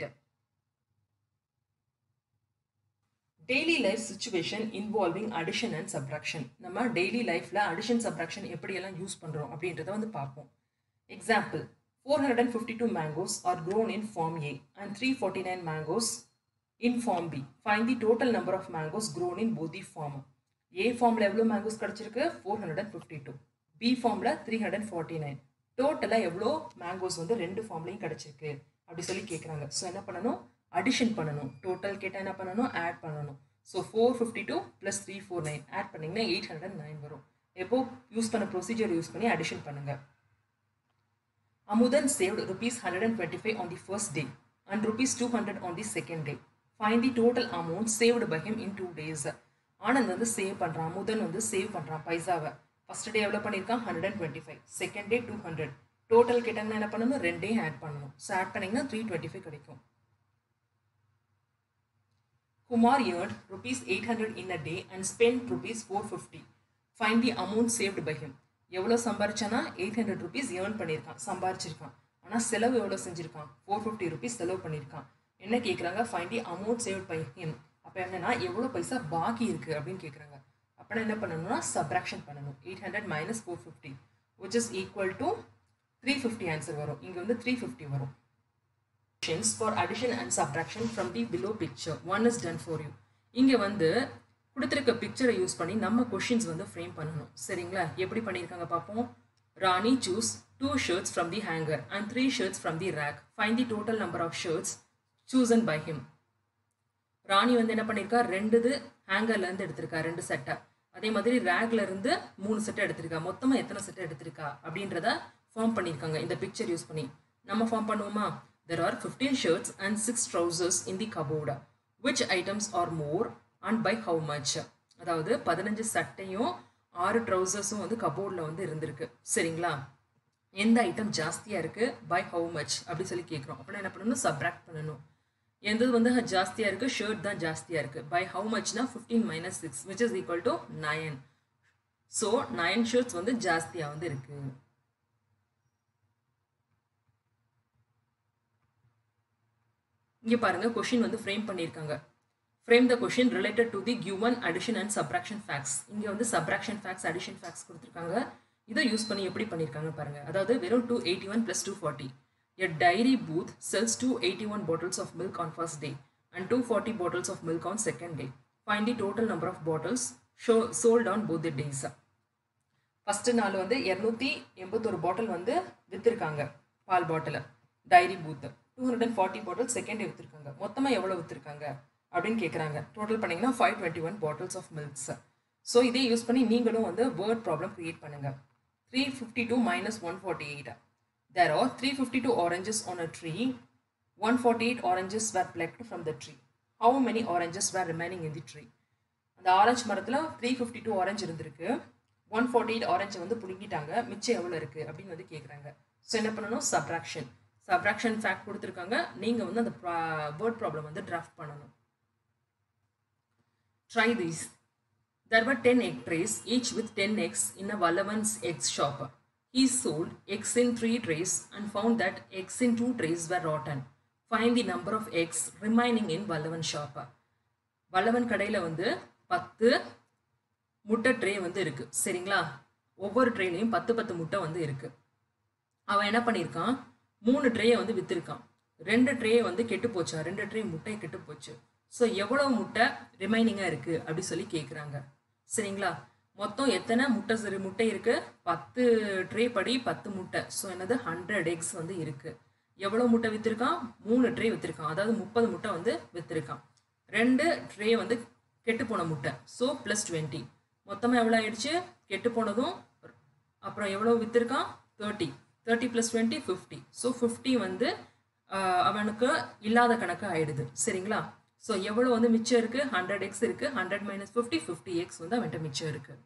daily life situation involving addition and subtraction நம்ம டெய்லி லைஃப்பில் அடிஷன் சப்ராக்ஷன் எப்படியெல்லாம் யூஸ் பண்ணுறோம் அப்படின்றத வந்து பார்ப்போம் example four hundred and fifty two mangoes are grown in farm A and three forty nine mangoes in farm B find the total number of mangoes grown in both farm ஏ ஃபார்மில் எவ்வளோ மேங்கோஸ் கிடச்சிருக்கு four hundred and fifty two B ஃபார்மில் த்ரீ ஹண்ட்ரட் ஃபார்ட்டி நைன் டோட்டலாக எவ்வளோ மேங்கோஸ் வந்து ரெண்டு ஃபார்ம்லையும் கிடச்சிருக்கு அப்படி சொல்லி கேட்குறாங்க ஸோ என்ன பண்ணணும் அடிஷன் பண்ணணும் டோட்டல் கேட்டால் என்ன பண்ணணும் ஆட் பண்ணணும் so four fifty two plus three four nine add பண்ணிங்கன்னா எயிட் ஹண்ட்ரட் நைன் வரும் எப்போ யூஸ் பண்ண ப்ரொசீஜர் யூஸ் பண்ணி அடிஷன் பண்ணுங்கள் Amudhan saved rupees hundred and twenty five on the first day and rupees two hundred on the second day find the total amount saved by him in two days Anand வந்து சேவ் பண்ணுறான் அமுதன் வந்து சேவ் பண்ணுறான் பைசாவை ஃபஸ்ட் டே எவ்வளோ பண்ணியிருக்கான் hundred and twenty five second day two hundred total கேட்டாங்கன்னா என்ன பண்ணணும் ரெண்டே ஆட் பண்ணணும் ஸோ ஆட் பண்ணிங்கன்னா த்ரீ டுவெண்ட்டி ஃபைவ் கிடைக்கும் Kumar earned rupees 800 in a day and spent rupees 450. Find the amount saved by him. எவ்வளோ சம்பாரிச்சானா எயிட் ஹண்ட்ரட் ருபீஸ் ஏர்ன் பண்ணியிருக்கான் சம்பாரிச்சிருக்கான் ஆனால் செலவு எவ்வளோ செஞ்சுருக்கான் ஃபோர் ஃபிஃப்டி ருபீஸ் செலவு பண்ணியிருக்கான் என்ன கேட்குறாங்க find the amount save by him அப்போ என்னன்னா எவ்வளோ பைசா பாக்கி இருக்குது அப்படின்னு கேட்குறாங்க அப்போனா என்ன பண்ணணும்னா சப்ராக்ஷன் பண்ணணும் eight hundred minus four fifty which is equal to three fifty answer வரும் இங்கே வந்து த்ரீ ஃபிஃப்டி வரும் questions for addition and subtraction from the below picture one is done for you இங்கே வந்து கொடுத்துருக்க பிக்சரை யூஸ் பண்ணி நம்ம கொஷின்ஸ் வந்து ஃப்ரேம் பண்ணணும் சரிங்களா எப்படி பண்ணியிருக்காங்க பார்ப்போம் Rani choose two shirts from the hanger and three shirts from the rack find the total number of shirts chosen by him Rani வந்து என்ன பண்ணியிருக்கா ரெண்டு இது ஹேங்கர்லேருந்து எடுத்திருக்கா ரெண்டு செட்டை அதே மாதிரி ரேக்ல இருந்து மூணு செட்டை எடுத்திருக்கா மொத்தமாக எத்தனை செட்டை எடுத்திருக்கா அப்படின்றத ஃபார்ம் பண்ணியிருக்காங்க இந்த பிக்சர் யூஸ் பண்ணி நம்ம ஃபார்ம் பண்ணுவோமா There are 15 shirts and 6 trousers in the cupboard. Which items are more and by how much? அதாவது பதினஞ்சு சட்டையும் ஆறு ட்ரௌசர்ஸும் வந்து கபோர்டில் வந்து இருந்திருக்கு சரிங்களா எந்த ஐட்டம் ஜாஸ்தியாக இருக்குது பை ஹவு மச் அப்படி சொல்லி கேட்குறோம் அப்படின்னா என்ன பண்ணணும் சப்ராக்ட் பண்ணணும் எந்தது வந்து ஜாஸ்தியாக இருக்குது ஷர்ட் தான் ஜாஸ்தியாக இருக்குது பை ஹவு மச்னா fifteen minus six which is equal to nine so nine shirts வந்து ஜாஸ்தியாக வந்து இருக்குது இங்கே பாருங்க கொஷின் வந்து ஃப்ரேம் பண்ணியிருக்காங்க frame the question related to the given addition and subtraction facts இங்கே வந்து சப்ராக்ஷன் ஃபேக்ஸ் அடிஷன் ஃபேக்ஸ் கொடுத்துருக்காங்க இதை யூஸ் பண்ணி எப்படி பண்ணியிருக்காங்க பாருங்க அதாவது வெறும் two eighty one plus two forty a dairy booth sells two eighty one bottles of milk on first day and two forty bottles of milk on second day find the total number of bottles ஷோ sold on both the days first நாள் வந்து இரநூத்தி எண்பத்தொரு பாட்டில் வந்து விற்றுருக்காங்க பால் bottle dairy booth two hundred and forty bottle second day விற்றுருக்காங்க மொத்தமாக எவ்வளோ விற்றுருக்காங்க அப்படின்னு கேட்குறாங்க டோட்டல் பண்ணிங்கன்னா five twenty one bottles of milks so இதே யூஸ் பண்ணி நீங்களும் வந்து வேர்ட் ப்ராப்ளம் க்ரியேட் பண்ணுங்கள் three fifty two minus one forty eight there are three fifty two oranges on a tree one forty eight oranges were plucked from the tree how many oranges were remaining in the tree அந்த ஆரஞ்சு மரத்தில் த்ரீ ஃபிஃப்டி டூ ஆரஞ்சு இருந்திருக்கு ஒன் ஃபார்ட்டி எயிட் ஆரஞ்சை வந்து புடுங்கிட்டாங்க மிச்சம் எவ்வளோ இருக்குது அப்படின்னு வந்து கேட்குறாங்க ஸோ என்ன பண்ணணும் சப்ராக்ஷன் சப்ராக்ஷன் ஃபேக்ட் கொடுத்துருக்காங்க நீங்கள் வந்து அந்த வேர்ட் ப்ராப்ளம் வந்து டிராஃப்ட் பண்ணணும் try these There were 10 egg trays, each with 10 eggs in a Vallavan's egg shop. He sold eggs in 3 trays and found that eggs in 2 trays were rotten. Find the number of eggs remaining in Vallavan shop. Vallavan கடையில் வந்து பத்து முட்டை ட்ரே வந்து இருக்குது சரிங்களா ஒவ்வொரு ட்ரெயிலையும் பத்து பத்து முட்டை வந்து இருக்குது அவன் என்ன பண்ணியிருக்கான் மூணு ட்ரேயை வந்து விற்றுருக்கான் ரெண்டு ட்ரேயை வந்து கெட்டு போச்சா ரெண்டு ட்ரே முட்டை கெட்டு போச்சு ஸோ எவ்வளோ முட்டை ரிமைனிங்காக இருக்குது அப்படி சொல்லி கேட்குறாங்க சரிங்களா மொத்தம் எத்தனை முட்டை சரி முட்டை இருக்குது பத்து ட்ரே படி பத்து முட்டை ஸோ என்னது ஹண்ட்ரட் எக்ஸ் வந்து இருக்குது எவ்வளோ முட்டை விற்றுருக்கான் மூணு ட்ரே விற்றுருக்கான் அதாவது முப்பது முட்டை வந்து விற்றுருக்கான் ரெண்டு ட்ரே வந்து கெட்டு போன முட்டை ஸோ ப்ளஸ் டுவெண்ட்டி மொத்தமாக எவ்வளோ ஆயிடுச்சு கெட்டு போனதும் அப்புறம் எவ்வளோ விற்றுருக்கான் thirty thirty plus twenty fifty so fifty வந்து அவனுக்கு இல்லாத கணக்கு ஆயிடுது சரிங்களா ஸோ எவ்வளோ வந்து மிச்சம் இருக்குது ஹண்ட்ரட் எக்ஸ் இருக்குது hundred minus fifty fifty x வந்து அவன்கிட்ட மிச்சம் இருக்குது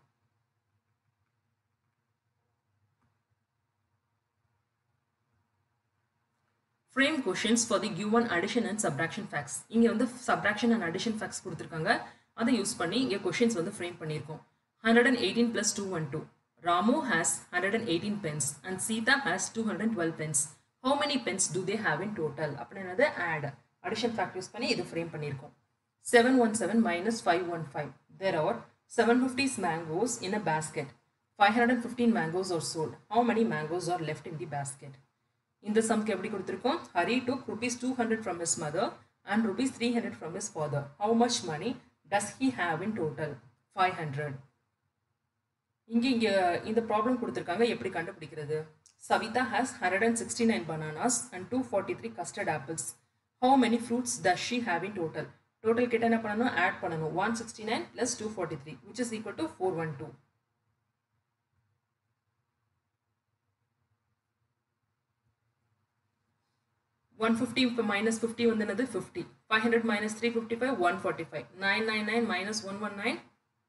frame questions for the given addition and subtraction facts இங்கே வந்து சப்ராக்ஷன் அண்ட் அடிஷன் ஃபேக்ஸ் கொடுத்துருக்காங்க அதை யூஸ் பண்ணி இங்கே கொஷின்ஸ் வந்து ஃப்ரேம் பண்ணியிருக்கோம் hundred and eighteen plus two one two Ramu has hundred and eighteen pens and Sita has two hundred and twelve pens how many pens do they have in total அப்படின்னது ஆட் அடிஷன் ஃபேக்ட் யூஸ் பண்ணி இது ஃப்ரேம் பண்ணியிருக்கோம் seven one seven minus five one five there are seven fifties mangoes in a basket five hundred and fifteen mangoes are sold how many mangoes are left in the basket இந்த சம்க்கு எப்படி கொடுத்துருக்கோம் Hari took rupees two hundred from his mother and rupees three hundred from his father how much money does he have in total five hundred இங்கே இங்கே இந்த ப்ராப்ளம் கொடுத்துருக்காங்க எப்படி கண்டுபிடிக்கிறது Savita has hundred and sixty nine bananas and two forty three custard apples how many fruits does she have in total total கிட்ட என்ன பண்ணணும் ஆட் பண்ணணும் one sixty nine plus two forty three which is equal to four one two one fifty இப்போ மைனஸ் ஃபிஃப்டி வந்து என்னது fifty five hundred minus three fifty five one forty five nine nine nine minus one one nine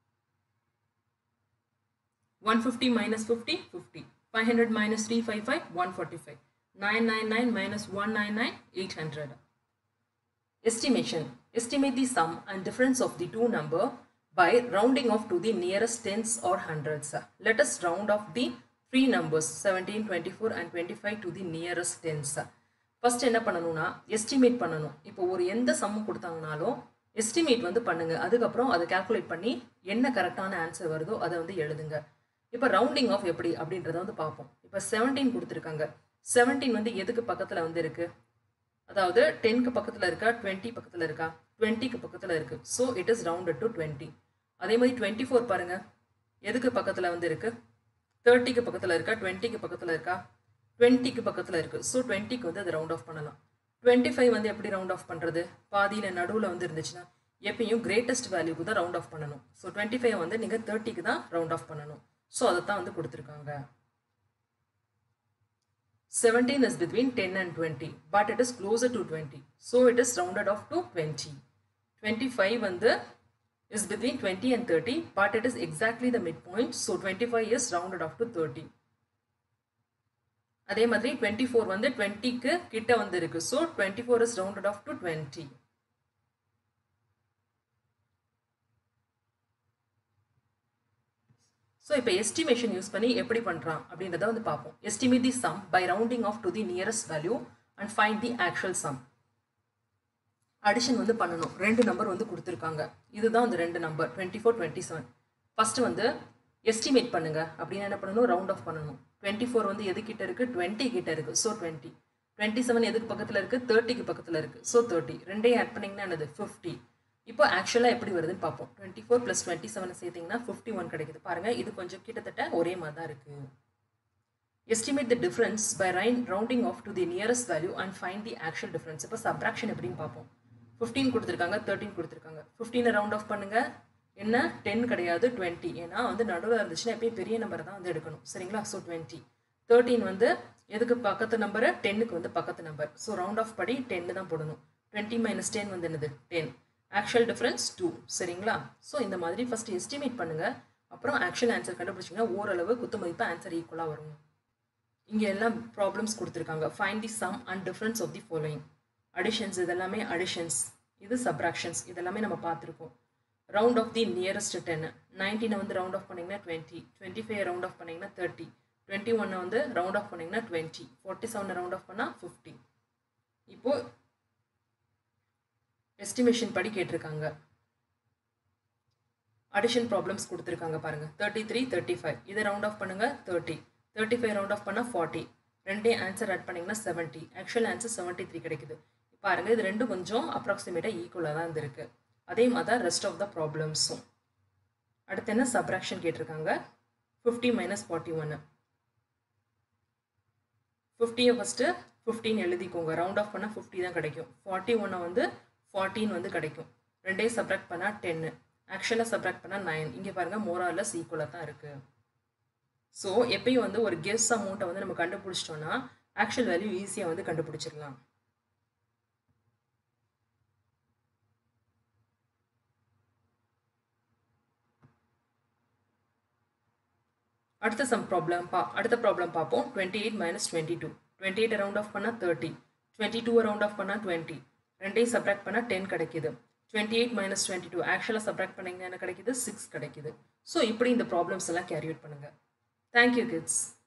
one fifty minus fifty fifty five hundred minus three five five one forty five nine nine nine minus one nine nine eight hundred Estimation. Estimate the sum and difference of the two number by rounding off to the nearest tens or hundreds. Let us round off the three numbers 17, 24 and 25 to the nearest tens. First என்ன பண்ணணும்னா எஸ்டிமேட் பண்ணணும் இப்போ ஒரு எந்த சம்மு கொடுத்தாங்கனாலும் எஸ்டிமேட் வந்து பண்ணுங்க அதுக்கப்புறம் அதை கால்குலேட் பண்ணி என்ன கரெக்டான ஆன்சர் வருதோ அதை வந்து எழுதுங்க இப்போ ரவுண்டிங் ஆஃப் எப்படி அப்படின்றத வந்து பார்ப்போம் இப்போ செவன்டீன் கொடுத்துருக்காங்க செவன்டீன் வந்து எதுக்கு பக்கத்தில் வந்து இருக்கு அதாவது டென்க்கு பக்கத்தில் இருக்கா டுவெண்ட்டி பக்கத்தில் இருக்கா டுவெண்ட்டிக்கு பக்கத்தில் இருக்கு so it is rounded to twenty அதே மாதிரி டுவெண்ட்டி ஃபோர் பாருங்க எதுக்கு பக்கத்தில் வந்து இருக்கு தேர்ட்டிக்கு பக்கத்தில் இருக்கா டுவெண்ட்டிக்கு பக்கத்தில் இருக்கா டுவெண்ட்டிக்கு பக்கத்தில் இருக்கு ஸோ டுவெண்ட்டிக்கு வந்து அதை ரவுண்ட் ஆஃப் பண்ணலாம் டுவெண்ட்டி ஃபைவ் வந்து எப்படி ரவுண்ட் ஆஃப் பண்ணுறது பாதியில் நடுவில் வந்து இருந்துச்சுன்னா எப்பயும் கிரேட்டஸ்ட் வேல்யூக்கு தான் ரவுண்ட் ஆஃப் பண்ணணும் ஸோ டுவெண்ட்டி ஃபைவ் வந்து நீங்கள் தேர்ட்டிக்கு தான் ரவுண்ட் ஆஃப் பண்ணணும் ஸோ அதை தான் வந்து கொடுத்துருக்காங்க 17 is between 10 and 20 but it is closer to 20 so it is rounded off to 20 25 வந்து is between 20 and 30 but it is exactly the midpoint so 25 is rounded off to 30 அதே மாதிரி 24 வந்து 20க்கு கிட்ட வந்து இருக்கு so 24 is rounded off to 20 ஸோ இப்போ எஸ்டிமேஷன் யூஸ் பண்ணி எப்படி பண்ணுறான் அப்படின்றத வந்து பார்ப்போம் estimate the sum by rounding off to the nearest value and find the actual sum addition வந்து பண்ணணும் ரெண்டு நம்பர் வந்து கொடுத்துருக்காங்க இதுதான் அந்த ரெண்டு number twenty four twenty seven first வந்து எஸ்டிமேட் பண்ணுங்க அப்படின்னு என்ன பண்ணணும் ரவுண்ட் ஆஃப் பண்ணணும் டுவெண்ட்டி ஃபோர் வந்து எது கிட்ட இருக்குது டுவெண்ட்டி கிட்ட இருக்குது ஸோ டுவெண்ட்டி டுவெண்ட்டி செவன் எதுக்கு பக்கத்தில் இருக்குது தேர்ட்டிக்கு பக்கத்தில் இருக்குது ஸோ தேர்ட்டி ரெண்டையும் ஆட் பண்ணிங்கன்னா என்னது ஃபிஃப்டி இப்போ ஆக்சுவலாக எப்படி வருதுன்னு பார்ப்போம் twenty four plus twenty seven சேர்த்திங்கன்னா ஃபிஃப்டி ஒன் கிடைக்குது பாருங்கள் இது கொஞ்சம் கிட்டத்தட்ட ஒரே மாதிரி தான் இருக்குது எஸ்டிமேட் த டிஃப்ரென்ஸ் பை ரைன் rounding off to the nearest value and find the actual difference இப்போ சப்ராக்ஷன் எப்படின்னு பார்ப்போம் ஃபிஃப்டீன் கொடுத்துருக்காங்க தேர்ட்டின் கொடுத்துருக்காங்க ஃபிஃப்டீனை ரவுண்ட் ஆஃப் பண்ணுங்க என்ன டென் கிடையாது டுவெண்ட்டி ஏன்னா வந்து நடுவில் இருந்துச்சுன்னா எப்பயும் பெரிய நம்பரை தான் வந்து எடுக்கணும் சரிங்களா ஸோ டுவெண்ட்டி தேர்ட்டின் வந்து எதுக்கு பக்கத்து நம்பரு டென்னுக்கு வந்து பக்கத்து நம்பர் ஸோ ரவுண்ட் ஆஃப் படி டென்னு தான் போடணும் டுவெண்ட்டி மைனஸ் டென் வந்து என்னது டென் ஆக்சுவல் டிஃப்ரென்ஸ் டூ சரிங்களா ஸோ இந்த மாதிரி ஃபஸ்ட் எஸ்டிமேட் பண்ணுங்கள் அப்புறம் ஆக்சுவல் ஆன்சர் கண்டுபிடிச்சிங்கன்னா ஓரளவு குத்து மதிப்பு ஆன்சர் ஈக்குவலாக வரும் இங்கே எல்லாம் ப்ராப்ளம்ஸ் கொடுத்துருக்காங்க find the sum and difference of the following additions இதெல்லாமே அடிஷன்ஸ் இது சப்ராக்ஷன்ஸ் இதெல்லாமே நம்ம பார்த்துருக்கோம் round off the nearest ten நைன்டீனை வந்து ரவுண்ட் ஆஃப் பண்ணிங்கன்னா twenty twenty five round off பண்ணிங்கன்னா தேர்ட்டி டுவெண்ட்டி ஒன்னை வந்து ரவுண்ட் ஆஃப் பண்ணிங்கன்னா டுவெண்ட்டி ஃபார்ட்டி செவனை ரவுண்ட் ஆஃப் பண்ணால் ஃபிஃப்டி இப்போது எஸ்டிமேஷன் படி கேட்டிருக்காங்க அடிஷன் ப்ராப்ளம்ஸ் கொடுத்துருக்காங்க பாருங்கள் தேர்ட்டி த்ரீ தேர்ட்டி ஃபைவ் இதை ரவுண்ட் ஆஃப் பண்ணுங்கள் thirty thirty five round off பண்ணால் ஃபார்ட்டி ரெண்டே ஆன்சர் ஆட் பண்ணிங்கன்னா seventy actual answer seventy three கிடைக்குது பாருங்கள் இது ரெண்டும் கொஞ்சம் அப்ராக்சிமேட்டாக ஈக்குவலாக தான் இருந்திருக்கு அதே மாதிரி தான் ரெஸ்ட் ஆஃப் த ப்ராப்ளம்ஸும் அடுத்து என்ன சப்ராக்ஷன் கேட்டிருக்காங்க ஃபிஃப்டி மைனஸ் ஃபார்ட்டி ஒன்று ஃபிஃப்டியை ஃபஸ்ட்டு ஃபிஃப்டின் எழுதிக்கோங்க ரவுண்ட் ஆஃப் பண்ணால் ஃபிஃப்டி தான் கிடைக்கும் ஃபார்ட்டி ஒன்னை வந்து ஃபார்ட்டின் வந்து கிடைக்கும் ரெண்டையும் சப்ராக்ட் பண்ணால் டென்னு ஆக்சுவலாக சப்ராக்ட் பண்ணால் நைன் இங்கே பாருங்கள் மோராலஸ் ஈக்குவலாக தான் இருக்குது ஸோ எப்பயும் வந்து ஒரு கெஸ் அமௌண்ட்டை வந்து நம்ம கண்டுபிடிச்சிட்டோன்னா ஆக்சுவல் வேல்யூ ஈஸியாக வந்து கண்டுபிடிச்சிடலாம் அடுத்த சம் ப்ராப்ளம் பா அடுத்த ப்ராப்ளம் பார்ப்போம் twenty eight minus twenty two twenty eight round off பண்ணால் thirty twenty two round off பண்ணால் டுவெண்ட்டி ரெண்டையும் சப்ராக்ட் பண்ணால் டென் கிடைக்குது twenty eight minus twenty two ஆக்சுவலாக சப்ராக்ட் பண்ணிங்கன்னா என்ன கிடைக்குது சிக்ஸ் கிடைக்குது ஸோ இப்படி இந்த ப்ராப்ளம்ஸ் எல்லாம் கேரி அவுட் பண்ணுங்கள் தேங்க்யூ கிட்ஸ்